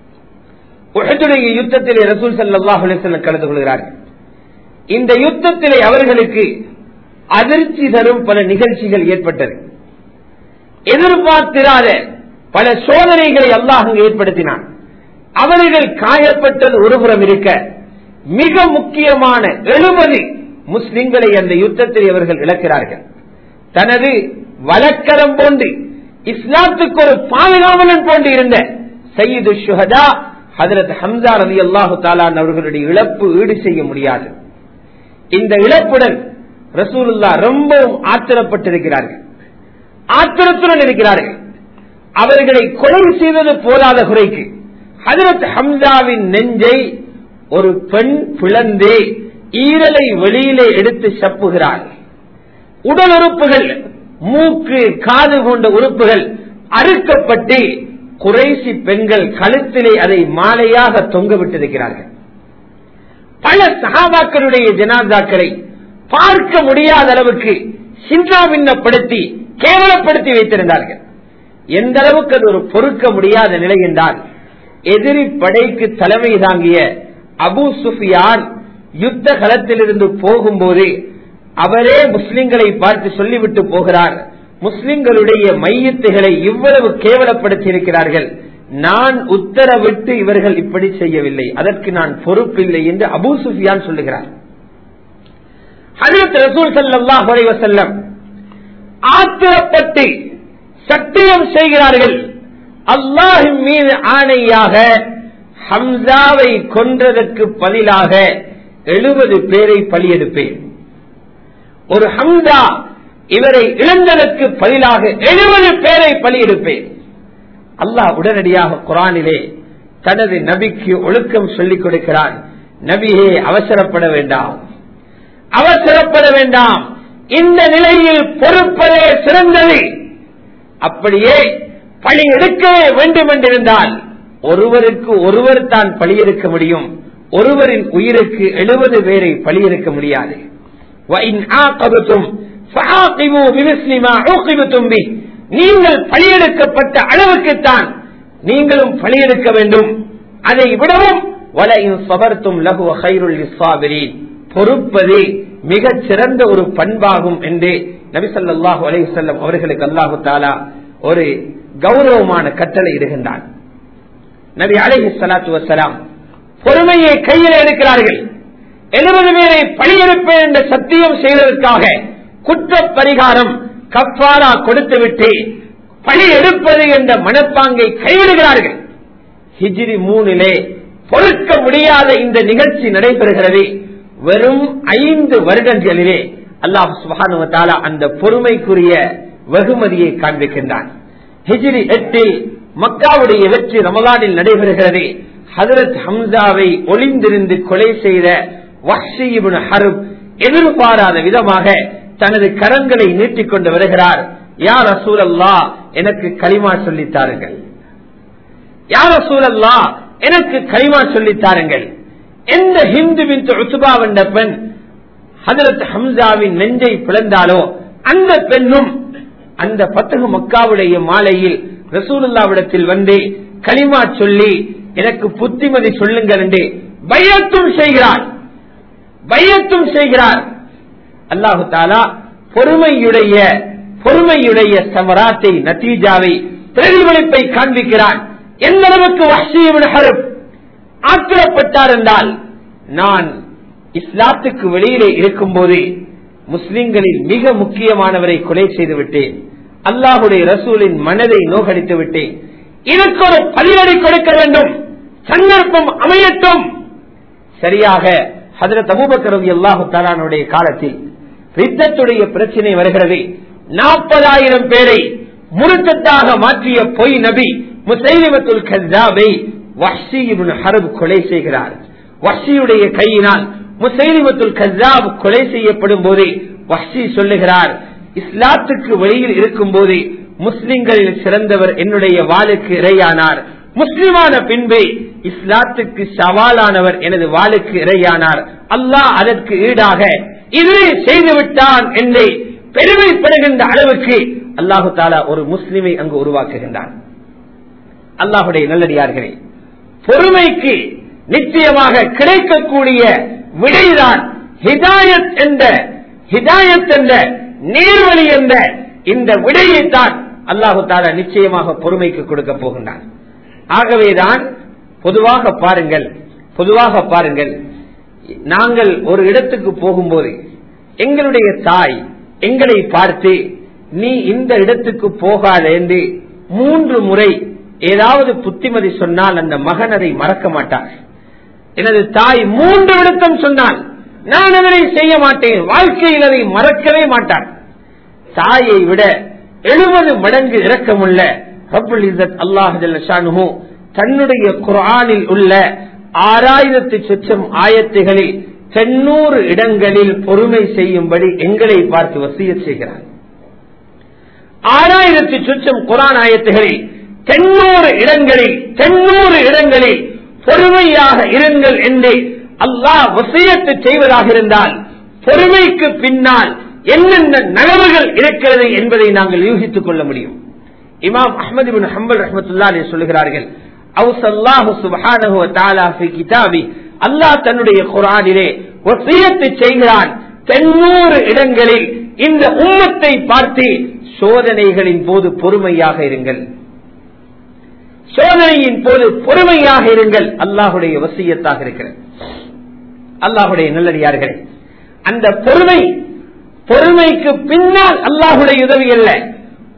Speaker 1: உஹதுடைய யுத்தத்திலே ரசூல் சல்லாஹூ அலே செல்லம் கலந்து கொள்கிறார்கள் இந்த யுத்தத்திலே அவர்களுக்கு அதிர்ச்சி தரும் பல நிகழ்ச்சிகள் ஏற்பட்டது எதிர்பார்த்திராத பல சோதனைகளை அல்லாஹ் அங்கு ஏற்படுத்தினான் அவர்கள் காயப்பட்டது ஒருபுறம் இருக்க மிக முக்கியமான எழுபது முஸ்லிம்களை அந்த யுத்தத்தில் இவர்கள் இழக்கிறார்கள் தனது வழக்கரம் போன்று இஸ்லாத்துக்கு ஒரு பாதுகாவலன் போன்று இருந்த சையீது ஷுஹதா ஹதரத் ஹம்சா ரவி அல்லாஹு தாலான் அவர்களுடைய இழப்பு ஈடு செய்ய முடியாது இந்த இழப்புடன் ரசூலுல்லா ரொம்பவும் ஆத்திரப்பட்டிருக்கிறார்கள் ஆத்திரத்துடன் இருக்கிறார்கள் அவர்களை கொலை செய்வது போதாத குறைக்கு ஹதரத் ஹம்சாவின் நெஞ்சை ஒரு பெண் பிளந்தே ஈரலை வெளியிலே எடுத்து சப்புகிறார் உடல் உறுப்புகள் மூக்கு காது கொண்ட உறுப்புகள் அறுக்கப்பட்டு குறைசி பெண்கள் கழுத்திலே அதை மாலையாக தொங்க விட்டிருக்கிறார்கள் பல சகாபாக்களுடைய ஜனாதாக்களை பார்க்க முடியாத அளவுக்கு சின்றாபின்னப்படுத்தி கேவலப்படுத்தி வைத்திருந்தார்கள் எந்த அளவுக்கு அது ஒரு பொறுக்க முடியாத நிலை என்றால் எதிரி படைக்கு தலைமை தாங்கிய அபு சுஃபியான் யுத்த களத்திலிருந்து போகும்போது அவரே முஸ்லிம்களை பார்த்து சொல்லிவிட்டு போகிறார் முஸ்லிம்களுடைய மையத்துகளை இவ்வளவு கேவலப்படுத்தி இருக்கிறார்கள் நான் உத்தரவிட்டு இவர்கள் இப்படி செய்யவில்லை அதற்கு நான் பொறுப்பில்லை என்று அபு சுஃபியான் சொல்லுகிறார் ஹஜரத் ரசூல் சல்லாஹ் வசல்லம் ஆத்திரப்பட்டு சத்தியம் செய்கிறார்கள் அல்லாஹின் மீது ஆணையாக ஹம்சாவை கொன்றதற்கு பதிலாக எழுபது பேரை பலியெடுப்பேன் ஒரு ஹம்சா இவரை இழந்ததற்கு பதிலாக எழுபது பேரை பலியெடுப்பேன் அல்லாஹ் உடனடியாக குரானிலே தனது நபிக்கு ஒழுக்கம் சொல்லிக் கொடுக்கிறான் நபியே அவசரப்பட வேண்டாம் அவசரப்பட வேண்டாம் இந்த நிலையில் பொறுப்பதே சிறந்தது அப்படியே பழி எடுக்கவே வேண்டும் என்றிருந்தால் ஒருவருக்கு ஒருவர் தான் பழியெடுக்க முடியும் ஒருவரின் உயிருக்கு எழுபது பேரை பழியெடுக்க முடியாது நீங்கள் பழியெடுக்கப்பட்ட அளவுக்குத்தான் நீங்களும் பழியெடுக்க வேண்டும் அதை விடவும் வலையும் சபர்த்தும் லகு ஹைருல் இஸ்வாபிரின் பொறுப்பது மிகச் சிறந்த ஒரு பண்பாகும் என்று நபிசல்லாஹு அலைவல்லம் அவர்களுக்கு அல்லாஹு தாலா ஒரு கௌரவமான கட்டளை இடுகின்றான் நபி அலைஹி சலாத்து வசலாம் பொறுமையை கையில் எடுக்கிறார்கள் எழுபது பேரை பணியெடுப்பேன் என்ற சத்தியம் செய்வதற்காக குற்ற பரிகாரம் கப்பாரா கொடுத்துவிட்டு பணி எடுப்பது என்ற மனப்பாங்கை கைவிடுகிறார்கள் ஹிஜிரி மூணிலே பொறுக்க முடியாத இந்த நிகழ்ச்சி நடைபெறுகிறது வெறும் ஐந்து வருடங்களிலே அல்லாஹ் சுபானுவத்தாலா அந்த பொறுமைக்குரிய வெகுமதியை காண்பிக்கின்றான் ஹிஜிரி எட்டில் மக்காவுடைய வெற்றி ரமலானில் நடைபெறுகிறது ஹதரத் ஹம்சாவை ஒளிந்திருந்து கொலை செய்த வஷிபின் ஹருப் எதிர்பாராத விதமாக தனது கரங்களை நீட்டிக்கொண்டு வருகிறார் யார் அசூலல்லா எனக்கு களிமா சொல்லித்தாருங்கள் யார் அசூலல்லா எனக்கு களிமா சொல்லித்தாருங்கள் எந்த ஹிந்துவின் உத்துபா என்ற பெண் ஹதரத் ஹம்சாவின் நெஞ்சை பிளந்தாலோ அந்த பெண்ணும் அந்த பத்தகு மக்காவுடைய மாலையில் ரசூலுல்லாவிடத்தில் வந்து களிமா சொல்லி எனக்கு புத்திமதி சொல்லுங்கள் என்று பயத்தும் செய்கிறார் பயத்தும் செய்கிறார் அல்லாஹு தாலா பொறுமையுடைய பொறுமையுடைய சமராத்தை நத்தீஜாவை பிரதிபலிப்பை காண்பிக்கிறான் எந்த அளவுக்கு வசியம் ஆக்கிரப்பட்டார் என்றால் நான் இஸ்லாத்துக்கு வெளியிலே இருக்கும் போது முஸ்லிம்களில் மிக முக்கியமானவரை கொலை செய்து விட்டேன் அல்லாஹுடைய ரசூலின் மனதை நோகடித்து விட்டேன் இதற்கு ஒரு பதிலடி கொடுக்க வேண்டும் சந்தர்ப்பம் அமையட்டும் சரியாக ஹதரத் அபூபக்கரவி அல்லாஹு தாலானுடைய காலத்தில் ரித்தத்துடைய பிரச்சனை வருகிறது நாற்பதாயிரம் பேரை முருத்தத்தாக மாற்றிய பொய் நபி முசைலிமத்துல் கஜாபை வஷிபின் ஹரப் கொலை செய்கிறார் வஷியுடைய கையினால் முசைலிமத்துல் கஜாப் கொலை செய்யப்படும் போதே வஷி சொல்லுகிறார் இஸ்லாத்துக்கு வெளியில் இருக்கும் போது முஸ்லிம்களில் சிறந்தவர் என்னுடைய வாளுக்கு இரையானார் முஸ்லிமான பின்பு இஸ்லாத்துக்கு சவாலானவர் எனது வாளுக்கு இரையானார் அல்லாஹ் அதற்கு ஈடாக இதனை செய்துவிட்டான் என்று பெருமைப்படுகின்ற அளவுக்கு அல்லாஹு தாலா ஒரு முஸ்லிமை அங்கு உருவாக்குகின்றான் அல்லாஹுடைய நல்லடியார்களே பொறுமைக்கு நிச்சயமாக கிடைக்கக்கூடிய விடைதான் ஹிதாயத் என்ற ஹிதாயத் என்ற நீர்வழி என்ற இந்த விடையைத்தான் அல்லாஹு தாலா நிச்சயமாக பொறுமைக்கு கொடுக்க போகின்றான் ஆகவேதான் பொதுவாக பாருங்கள் பொதுவாக பாருங்கள் நாங்கள் ஒரு இடத்துக்கு போகும்போது எங்களுடைய தாய் எங்களை பார்த்து நீ இந்த இடத்துக்கு போகாத என்று மூன்று முறை ஏதாவது புத்திமதி சொன்னால் அந்த மகன் அதை மறக்க மாட்டார் எனது தாய் மூன்று விடுத்தம் சொன்னால் நான் அதனை செய்ய மாட்டேன் வாழ்க்கையில் அதை மறக்கவே மாட்டார் தாயை விட எழுபது மடங்கு இரக்கமுள்ள ரபுல் இசத் அல்லாஹு தன்னுடைய குரானில் உள்ள ஆறாயிரத்து சொச்சம் ஆயத்துகளில் தென்னூறு இடங்களில் பொறுமை செய்யும்படி எங்களை பார்த்து வசிய செய்கிறார் ஆறாயிரத்து சொச்சம் குரான் ஆயத்துகளில் தென்னூறு இடங்களில் தென்னூறு இடங்களில் பொறுமையாக இருங்கள் என்று அல்லாஹ் வசியத்து செய்வதாக இருந்தால் பொறுமைக்கு பின்னால் என்னென்ன நலவுகள் இருக்கிறது என்பதை நாங்கள் யூகித்துக் கொள்ள முடியும் இமாம் அஹமது பின் ஹம்பல் ரஹமத்துல்லா சொல்லுகிறார்கள் அல்லாஹ் தன்னுடைய குரானிலே வசியத்தை செய்கிறான் தென்னூறு இடங்களில் இந்த உம்மத்தை பார்த்து சோதனைகளின் போது பொறுமையாக இருங்கள் சோதனையின் போது பொறுமையாக இருங்கள் அல்லாஹுடைய வசியத்தாக இருக்கிறது அல்லாஹுடைய நல்லடியார்களே அந்த பொறுமை பொறுமைக்கு பின்னால் அல்லாஹுடைய உதவி அல்ல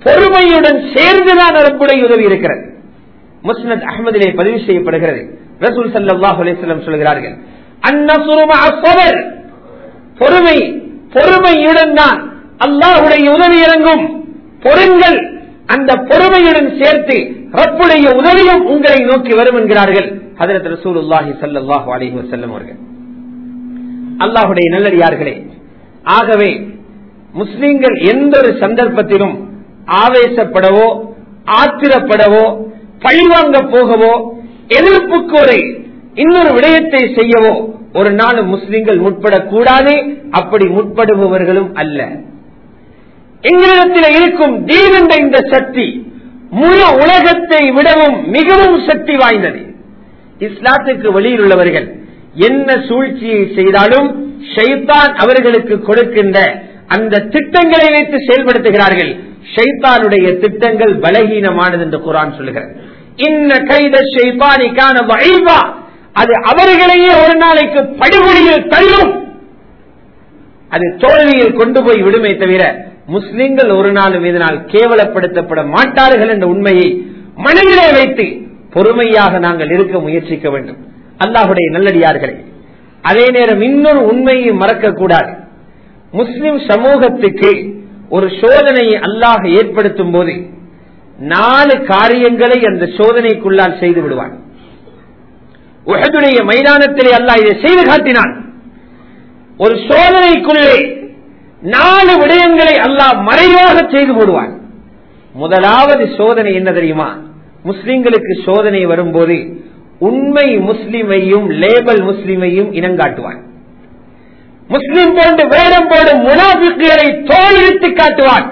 Speaker 1: பொறுமையுடன் சேர்ந்துதான் ரப்புடைய உதவி இருக்கிறது முஸ்னத் அகமதிலே பதிவு செய்யப்படுகிறது ரசூல் சல்லாஹ் அலிஸ்லம் சொல்கிறார்கள் அந்நசுருமா அசபர் பொறுமை பொறுமையுடன் தான் அல்லாஹுடைய உதவி இறங்கும் பொருங்கள் அந்த பொறுமையுடன் சேர்த்து ரப்புடைய உதவியும் உங்களை நோக்கி வரும் என்கிறார்கள் ஹதரத் ரசூலுல்லாஹி சல்லாஹு அலிஹி வசல்லம் அவர்கள் அல்லாஹுடைய நல்லடியார்களே ஆகவே முஸ்லிம்கள் எந்த ஒரு சந்தர்ப்பத்திலும் ஆவேசப்படவோ ஆத்திரப்படவோ பழிவாங்க போகவோ எதிர்ப்புக்கு ஒரு இன்னொரு விடயத்தை செய்யவோ ஒரு நாள் முஸ்லிம்கள் முற்படக்கூடாது அப்படி முற்படுபவர்களும் அல்ல எங்களிடத்தில் இருக்கும் தீன் என்ற இந்த சக்தி முழு உலகத்தை விடவும் மிகவும் சக்தி வாய்ந்தது இஸ்லாத்துக்கு வெளியில் உள்ளவர்கள் என்ன சூழ்ச்சியை செய்தாலும் ஷைத்தான் அவர்களுக்கு கொடுக்கின்ற அந்த திட்டங்களை வைத்து செயல்படுத்துகிறார்கள் ஷைத்தானுடைய திட்டங்கள் பலகீனமானது என்று குரான் சொல்லுகிறது இன்ன கைத ஷைத்தானிக்கான வழிவா அது அவர்களையே ஒரு நாளைக்கு படுகொலியில் தள்ளும் அது தோல்வியில் கொண்டு போய் விடுமே தவிர முஸ்லிம்கள் ஒரு நாளும் இதனால் கேவலப்படுத்தப்பட மாட்டார்கள் என்ற உண்மையை மனதிலே வைத்து பொறுமையாக நாங்கள் இருக்க முயற்சிக்க வேண்டும் அல்லாஹுடைய நல்லடியார்களே அதே நேரம் இன்னொரு உண்மையை மறக்கக்கூடாது முஸ்லிம் சமூகத்துக்கு ஒரு சோதனையை அல்லாஹ் ஏற்படுத்தும் போது நாலு காரியங்களை அந்த சோதனைக்குள்ளால் செய்து விடுவான் உகதுடைய மைதானத்திலே அல்லாஹ் இதை செய்து காட்டினான் ஒரு சோதனைக்குள்ளே நாலு விடயங்களை அல்லாஹ் மறைவாக செய்து போடுவான் முதலாவது சோதனை என்ன தெரியுமா முஸ்லிம்களுக்கு சோதனை வரும்போது உண்மை முஸ்லிமையும் லேபல் முஸ்லிமையும் இனங்காட்டுவான் முஸ்லிம் போன்று வேடம் போடும் முனாபிக்குகளை தோலிட்டு காட்டுவான்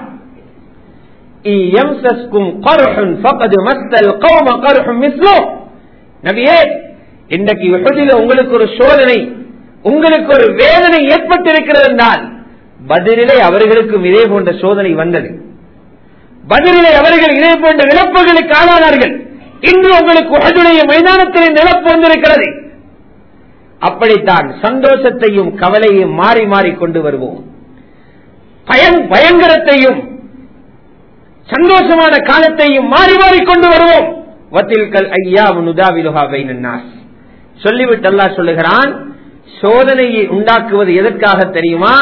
Speaker 1: நபியே இன்றைக்கு விபதில உங்களுக்கு ஒரு சோதனை உங்களுக்கு ஒரு வேதனை ஏற்பட்டிருக்கிறது என்றால் பதிலே அவர்களுக்கும் இதே போன்ற சோதனை வந்தது பதிலே அவர்கள் இதே போன்ற இழப்புகளுக்கு ஆளானார்கள் இன்று உங்களுக்கு உடனுடைய மைதானத்தில் நிலப்பு வந்திருக்கிறது அப்படித்தான் சந்தோஷத்தையும் கவலையும் மாறி மாறி கொண்டு வருவோம் பயங்கரத்தையும் சந்தோஷமான காலத்தையும் மாறி மாறி கொண்டு வருவோம் வத்தில்கல் ஐயா நுதாவிலுகா வைனாஸ் சொல்லிவிட்டு அல்லா சொல்லுகிறான் சோதனையை உண்டாக்குவது எதற்காக தெரியுமா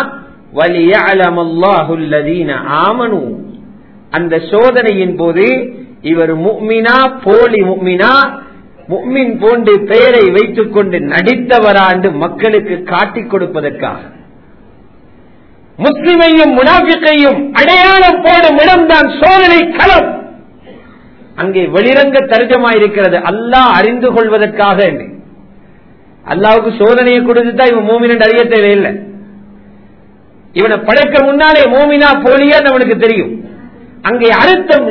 Speaker 1: ஆமனு அந்த சோதனையின் போது இவர் முக்மினா போலி முக்மினா முக்மின் போன்று பெயரை வைத்துக் கொண்டு நடித்தவராண்டு மக்களுக்கு காட்டிக் கொடுப்பதற்காக முஸ்லிமையும் முனாபிக்கையும் அடையாளம் போடும் இடம்தான் சோதனை களம் அங்கே வெளிரங்க தர்க்கமாயிருக்கிறது அல்லாஹ் அறிந்து கொள்வதற்காக என்று அல்லாவுக்கு சோதனையை கொடுத்துட்டா இவன் மூமின் அறிய தேவையில்லை இவனை படைக்க முன்னாலே மூமினா போலியான்னு அவனுக்கு தெரியும் அங்கே அழுத்தம்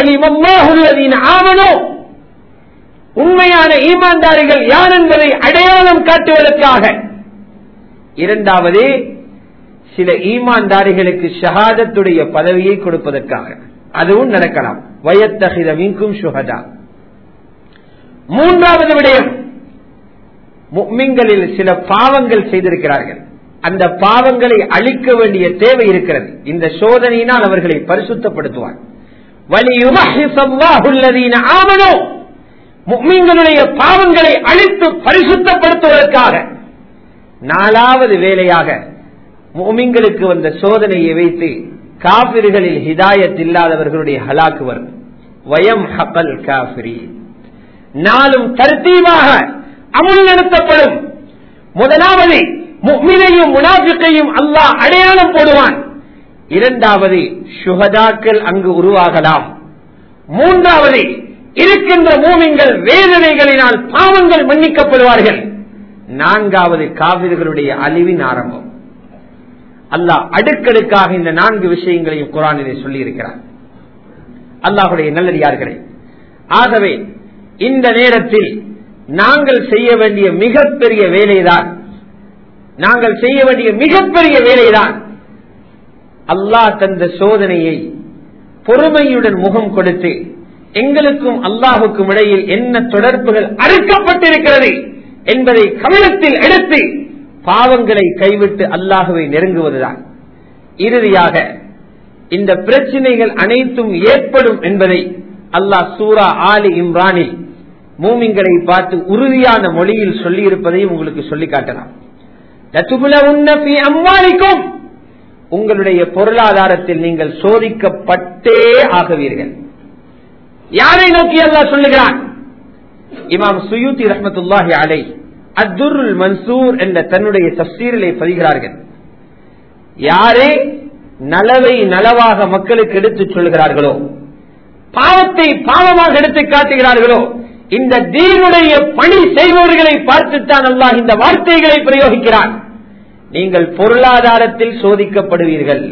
Speaker 1: ஆவனோ உண்மையான ஈமான்தாரிகள் யார் என்பதை அடையாளம் காட்டுவதற்காக இரண்டாவது சில ஈமான்தாரிகளுக்கு ஷஹாதத்துடைய பதவியை கொடுப்பதற்காக அதுவும் நடக்கலாம் வயத்தகித மீன்கும் சுகதா மூன்றாவது விடயம் முக்மிங்களில் சில பாவங்கள் செய்திருக்கிறார்கள் அந்த பாவங்களை அழிக்க வேண்டிய தேவை இருக்கிறது இந்த சோதனையினால் அவர்களை பரிசுத்தப்படுத்துவார் முக்மீன்களுடைய பாவங்களை அழித்து பரிசுத்தப்படுத்துவதற்காக நாலாவது வேலையாக முக்மீன்களுக்கு வந்த சோதனையை வைத்து காபிர்களில் ஹிதாயத் இல்லாதவர்களுடைய ஹலாக்கு வரும் வயம் ஹபல் காபிரி நாளும் தர்த்தீவாக அமுல் நடத்தப்படும் முதலாவது முக்மினையும் முனாபிக்கையும் அல்லாஹ் அடையாளம் போடுவான் இரண்டாவது சுகதாக்கள் அங்கு உருவாகலாம் மூன்றாவது இருக்கின்ற மூமிங்கள் வேதனைகளினால் பாவங்கள் மன்னிக்கப்படுவார்கள் நான்காவது காவிர்களுடைய அழிவின் ஆரம்பம் அல்லாஹ் அடுக்கடுக்காக இந்த நான்கு விஷயங்களையும் குரானிலே சொல்லி இருக்கிறார் அல்லாஹுடைய நல்லடியார்களே ஆகவே இந்த நேரத்தில் நாங்கள் செய்ய வேண்டிய மிகப்பெரிய வேலைதான் நாங்கள் செய்ய வேண்டிய மிகப்பெரிய வேலைதான் அல்லாஹ் தந்த சோதனையை பொறுமையுடன் முகம் கொடுத்து எங்களுக்கும் அல்லாஹுக்கும் இடையில் என்ன தொடர்புகள் அறுக்கப்பட்டிருக்கிறது என்பதை கவனத்தில் எடுத்து பாவங்களை கைவிட்டு அல்லாஹுவை நெருங்குவதுதான் இறுதியாக இந்த பிரச்சனைகள் அனைத்தும் ஏற்படும் என்பதை அல்லாஹ் சூரா ஆலி இம்ரானில் மூமிங்களை பார்த்து உறுதியான மொழியில் சொல்லி இருப்பதையும் உங்களுக்கு சொல்லி காட்டலாம் அம்மாளிக்கும் உங்களுடைய பொருளாதாரத்தில் நீங்கள் சோதிக்கப்பட்டே ஆகுவீர்கள் யாரை நோக்கி அல்லாஹ் சொல்லுகிறான் இமாம் சுயூத்தி ரஹமத்துல்லாஹி அலை அத்துருல் மன்சூர் என்ற தன்னுடைய தப்சீரிலே பதிகிறார்கள் யாரே நலவை நலவாக மக்களுக்கு எடுத்துச் சொல்கிறார்களோ பாவத்தை பாவமாக எடுத்து காட்டுகிறார்களோ இந்த தீனுடைய பணி செய்பவர்களை பார்த்துத்தான் அல்லாஹ் இந்த வார்த்தைகளை பிரயோகிக்கிறான் நீங்கள் பொருளாதாரத்தில் சோதிக்கப்படுவீர்கள்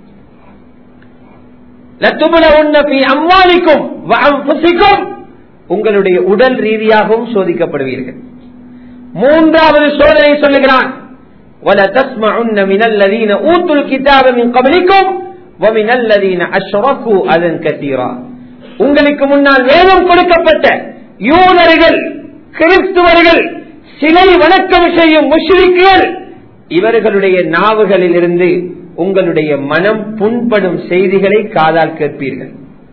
Speaker 1: அம்மாளிக்கும் உங்களுடைய உடல் ரீதியாகவும் சோதிக்கப்படுவீர்கள் மூன்றாவது சோதனை சொல்லுகிறான் وَلَتَسْمَعُنَّ مِنَ الَّذِينَ أُوتُوا الْكِتَابَ مِنْ قَبْلِكُمْ وَمِنَ الَّذِينَ أَشْرَكُوا أَذًى كَثِيرًا உங்களுக்கு முன்னால் வேதம் கொடுக்கப்பட்ட யூதர்கள் கிறிஸ்துவர்கள் சிலை வணக்கம் செய்யும் முஷ்ரிக்குகள் இவர்களுடைய நாவுகளில் இருந்து உங்களுடைய மனம் புண்படும் செய்திகளை காதால் கேட்பீர்கள்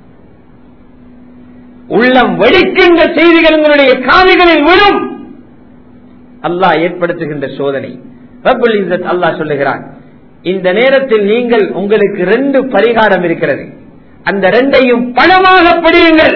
Speaker 1: உள்ளம் வெடிக்கின்ற செய்திகள் உங்களுடைய காதுகளில் விழும் அல்லாஹ் ஏற்படுத்துகின்ற சோதனை ரபுல் இசத் அல்லாஹ் சொல்லுகிறான் இந்த நேரத்தில் நீங்கள் உங்களுக்கு ரெண்டு பரிகாரம் இருக்கிறது அந்த ரெண்டையும் பணமாக படியுங்கள்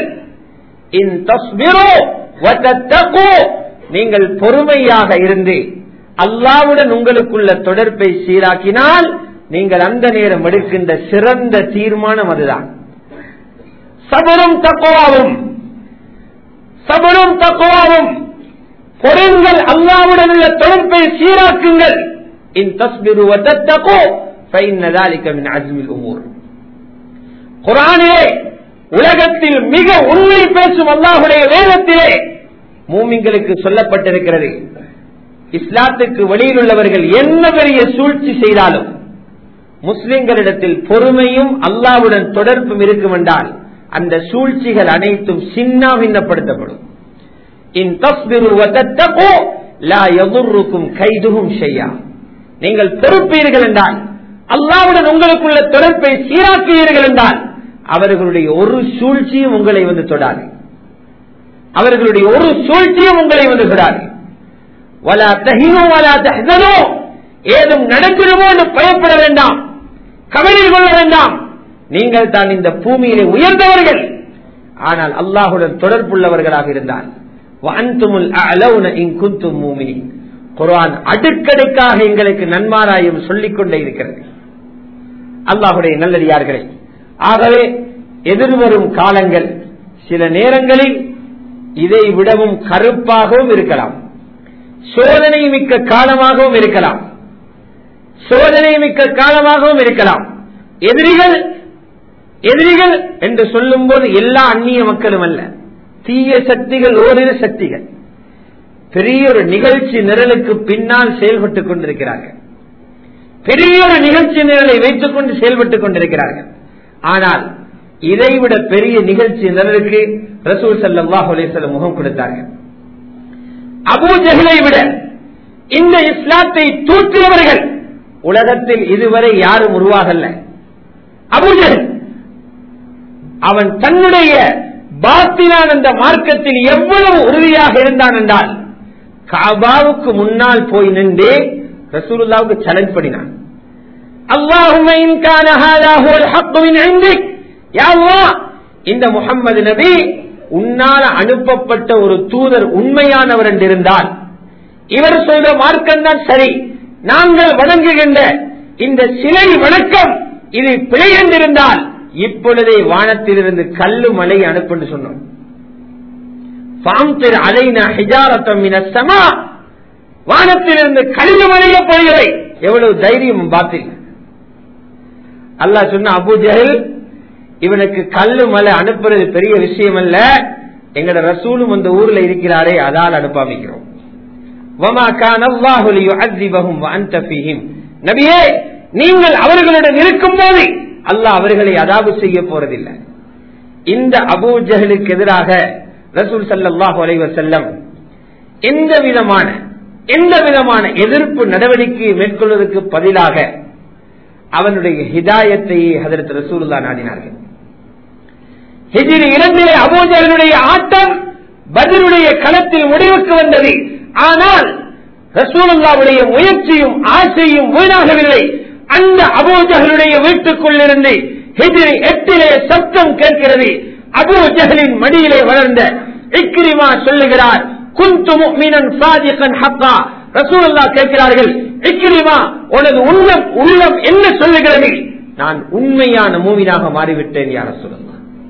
Speaker 1: நீங்கள் பொறுமையாக இருந்து அல்லாவுடன் உங்களுக்குள்ள தொடர்பை சீராக்கினால் நீங்கள் அந்த நேரம் எடுக்கின்ற சிறந்த தீர்மானம் அதுதான் சபரும் தக்குவாவும் சபரும் தக்குவாவும் பொருள்கள் அல்லாவுடன் உள்ள தொடர்பை சீராக்குங்கள் இன் தஸ்பிரு வதத்தகோ அஜ்மில் உமூர் குரானிலே உலகத்தில் மிக உண்மை பேசும் அல்லாஹுடைய வேதத்திலே மூமிங்களுக்கு சொல்லப்பட்டிருக்கிறது இஸ்லாத்துக்கு வெளியில் உள்ளவர்கள் என்ன பெரிய சூழ்ச்சி செய்தாலும் முஸ்லிம்களிடத்தில் பொறுமையும் அல்லாவுடன் தொடர்பும் இருக்கும் என்றால் அந்த சூழ்ச்சிகள் அனைத்தும் சின்ன பின்னப்படுத்தப்படும் செய்யா நீங்கள் பொறுப்பீர்கள் என்றால் அல்லாவுடன் உங்களுக்குள்ள தொடர்பை சீராக்குவீர்கள் என்றால் அவர்களுடைய ஒரு சூழ்ச்சியும் உங்களை வந்து தொடாது அவர்களுடைய ஒரு சூழ்ச்சியும் உங்களை வந்து தொடாது வலா தஹினோ வலா தஹனோ ஏதும் நடக்கிறமோ என்று பயப்பட வேண்டாம் கவலை கொள்ள வேண்டாம் நீங்கள் தான் இந்த பூமியிலே உயர்ந்தவர்கள் ஆனால் அல்லாஹுடன் தொடர்புள்ளவர்களாக இருந்தால் குரான் அடுக்கடுக்காக எங்களுக்கு நன்மாராயம் சொல்லிக் கொண்டே இருக்கிறது அல்லாஹுடைய நல்லடியார்களே ஆகவே எதிர்வரும் காலங்கள் சில நேரங்களில் இதை விடவும் கருப்பாகவும் இருக்கலாம் சோதனை மிக்க காலமாகவும் இருக்கலாம் சோதனை மிக்க காலமாகவும் இருக்கலாம் எதிரிகள் எதிரிகள் என்று சொல்லும் போது எல்லா அந்நிய மக்களும் அல்ல தீய சக்திகள் ஓரிரு சக்திகள் பெரிய ஒரு நிகழ்ச்சி நிரலுக்கு பின்னால் செயல்பட்டுக் கொண்டிருக்கிறார்கள் பெரிய ஒரு நிகழ்ச்சி நிரலை வைத்துக் கொண்டு செயல்பட்டுக் கொண்டிருக்கிறார்கள் ஆனால் இதைவிட பெரிய நிகழ்ச்சி நிரலுக்கு ரசூல் சல்லாஹ் அலிசல்லம் முகம் கொடுத்தார்கள் அபூ ஜஹலை விட இந்த இஸ்லாத்தை தூற்றியவர்கள் உலகத்தில் இதுவரை யாரும் உருவாகல அபூஜல் அவன் தன்னுடைய பாத்தினான் அந்த மார்க்கத்தில் எவ்வளவு உறுதியாக இருந்தான் என்றால் காபாவுக்கு முன்னால் போய் நின்று ரசூலுல்லாவுக்கு சேலஞ்ச் பண்ணினான் இந்த முகம்மது நபி உன்னால் அனுப்பப்பட்ட ஒரு தூதர் உண்மையானவர் என்றிருந்தால் இவர் சொல்ற மார்க்கம் தான் சரி நாங்கள் வணங்குகின்ற இந்த சிலை வணக்கம் இது பிழை என்றிருந்தால் இப்பொழுதே வானத்திலிருந்து கல்லு மலை அனுப்புன்னு சொன்னோம் வானத்திலிருந்து கழிவு மலைய போகிறவை எவ்வளவு தைரியம் பார்த்தீங்க அல்லாஹ் சொன்ன அபு ஜஹல் இவனுக்கு கல்லு மலை அனுப்புறது பெரிய விஷயம் அல்ல எங்கட ரசூலும் அந்த ஊர்ல இருக்கிறாரே அதால் அனுப்பாமிக்கிறோம் நபியே நீங்கள் அவர்களுடன் இருக்கும் போது அல்லாஹ் அவர்களை அதாபு செய்ய போறதில்லை இந்த அபூ ஜஹலுக்கு எதிராக ரசூல் சல்லாஹூ அலைவர் செல்லம் எந்த விதமான எந்த விதமான எதிர்ப்பு நடவடிக்கையை மேற்கொள்வதற்கு பதிலாக அவனுடைய ஹிதாயத்தையே ஹதரத் ரசூலுல்லா நாடினார்கள் ஹிஜிரி இரண்டிலே அபூஜர்களுடைய ஆட்டம் பதிலுடைய களத்தில் முடிவுக்கு வந்தது ஆனால் ரசூலுல்லாவுடைய முயற்சியும் ஆசையும் வீணாகவில்லை அந்த அபூஜகளுடைய வீட்டுக்குள் இருந்து ஹிஜிரி எட்டிலே சப்தம் கேட்கிறது அபூஜகளின் மடியிலே வளர்ந்த இக்ரிமா சொல்லுகிறார் குந்து முஃமினன் சாதிகன் ஹக்கா ரசூலுல்லா கேட்கிறார்கள் இக்ரிமா உனது உள்ளம் உள்ளம் என்ன சொல்லுகிறது நான் உண்மையான மூவினாக மாறிவிட்டேன் யார சொல்லலாம்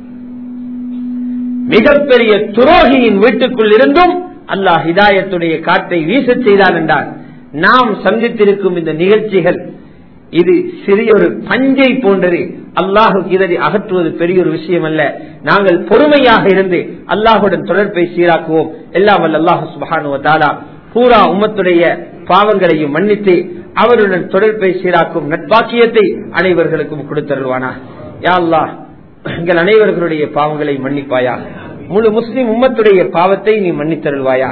Speaker 1: மிகப்பெரிய துரோகியின் வீட்டுக்குள் இருந்தும் அல்லாஹ் ஹிதாயத்துடைய காற்றை வீசச் செய்தான் என்றார் நாம் சந்தித்திருக்கும் இந்த நிகழ்ச்சிகள் இது சிறிய ஒரு பஞ்சை போன்றது அல்லாஹு இதனை அகற்றுவது பெரிய ஒரு விஷயம் அல்ல நாங்கள் பொறுமையாக இருந்து அல்லாஹுடன் தொடர்பை சீராக்குவோம் எல்லாம் வல்ல அல்லாஹு சுபஹானுவ தாலா பூரா உம்மத்துடைய பாவங்களையும் மன்னித்து அவருடன் தொடர்பை சீராக்கும் நட்பாக்கியத்தை அனைவர்களுக்கும் கொடுத்தருவானா யா அல்லாஹ் எங்கள் அனைவர்களுடைய பாவங்களை மன்னிப்பாயா முழு முஸ்லிம் உம்மத்துடைய பாவத்தை நீ மன்னித்தருள்வாயா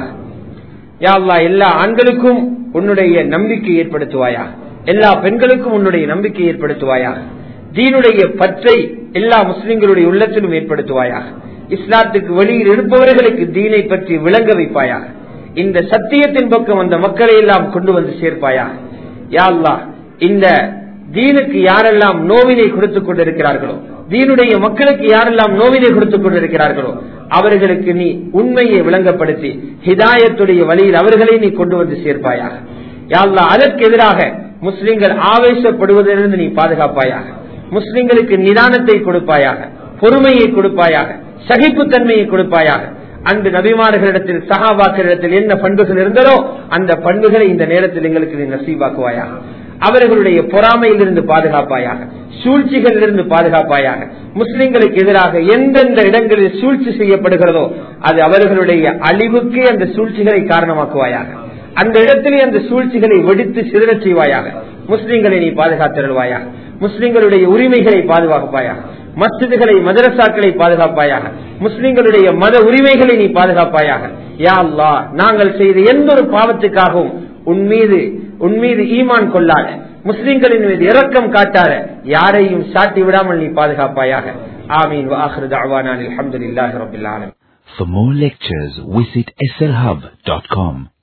Speaker 1: யா அல்லாஹ் எல்லா ஆண்களுக்கும் உன்னுடைய நம்பிக்கை ஏற்படுத்துவாயா எல்லா பெண்களுக்கும் உன்னுடைய நம்பிக்கை ஏற்படுத்துவாயா தீனுடைய பற்றை எல்லா முஸ்லிம்களுடைய உள்ளத்திலும் ஏற்படுத்துவாயா இஸ்லாத்துக்கு வெளியில் இருப்பவர்களுக்கு தீனை பற்றி விளங்க வைப்பாயா இந்த சத்தியத்தின் பக்கம் அந்த மக்களை எல்லாம் கொண்டு வந்து சேர்ப்பாயா யா அல்லாஹ் இந்த தீனுக்கு யாரெல்லாம் நோவினை கொடுத்துக் கொண்டிருக்கிறார்களோ தீனுடைய மக்களுக்கு யாரெல்லாம் நோவினை கொடுத்துக் கொண்டிருக்கிறார்களோ அவர்களுக்கு நீ உண்மையை விளங்கப்படுத்தி ஹிதாயத்துடைய வழியில் அவர்களை நீ கொண்டு வந்து சேர்ப்பாயாக யாழ்லா அதற்கு எதிராக முஸ்லிம்கள் ஆவேசப்படுவதிலிருந்து நீ பாதுகாப்பாயாக முஸ்லிம்களுக்கு நிதானத்தை கொடுப்பாயாக பொறுமையை கொடுப்பாயாக சகிப்புத்தன்மையை கொடுப்பாயாக அன்று நபிமார்களிடத்தில் சகாபாக்களிடத்தில் என்ன பண்புகள் இருந்ததோ அந்த பண்புகளை இந்த நேரத்தில் எங்களுக்கு நீ நசீவாக்குவாயாக அவர்களுடைய பொறாமையிலிருந்து பாதுகாப்பாயாக சூழ்ச்சிகளிலிருந்து பாதுகாப்பாயாக முஸ்லிம்களுக்கு எதிராக எந்தெந்த இடங்களில் சூழ்ச்சி செய்யப்படுகிறதோ அது அவர்களுடைய அழிவுக்கே அந்த சூழ்ச்சிகளை காரணமாக்குவாயாக அந்த இடத்திலே அந்த சூழ்ச்சிகளை வெடித்து சிதறச் செய்வாயாக முஸ்லிம்களை நீ பாதுகாத்திருவாயாக முஸ்லிம்களுடைய உரிமைகளை பாதுகாப்பாயாக மஸ்ஜிதுகளை மதரசாக்களை பாதுகாப்பாயாக முஸ்லிம்களுடைய மத உரிமைகளை நீ பாதுகாப்பாயாக யா அல்லா நாங்கள் செய்த எந்த ஒரு பாவத்துக்காகவும் உன் மீது உன் மீது ஈமான் கொள்ளாத முஸ்லிம்களின் மீது இரக்கம் காட்டாத யாரையும் சாட்டி விடாமல் நீ பாதுகாப்பாயாக ஆமீன் வாஹிரு தாவானான் அல்ஹம்துலில்லாஹி ரப்பில் ஆலமீன்
Speaker 2: For more lectures, visit slhub.com.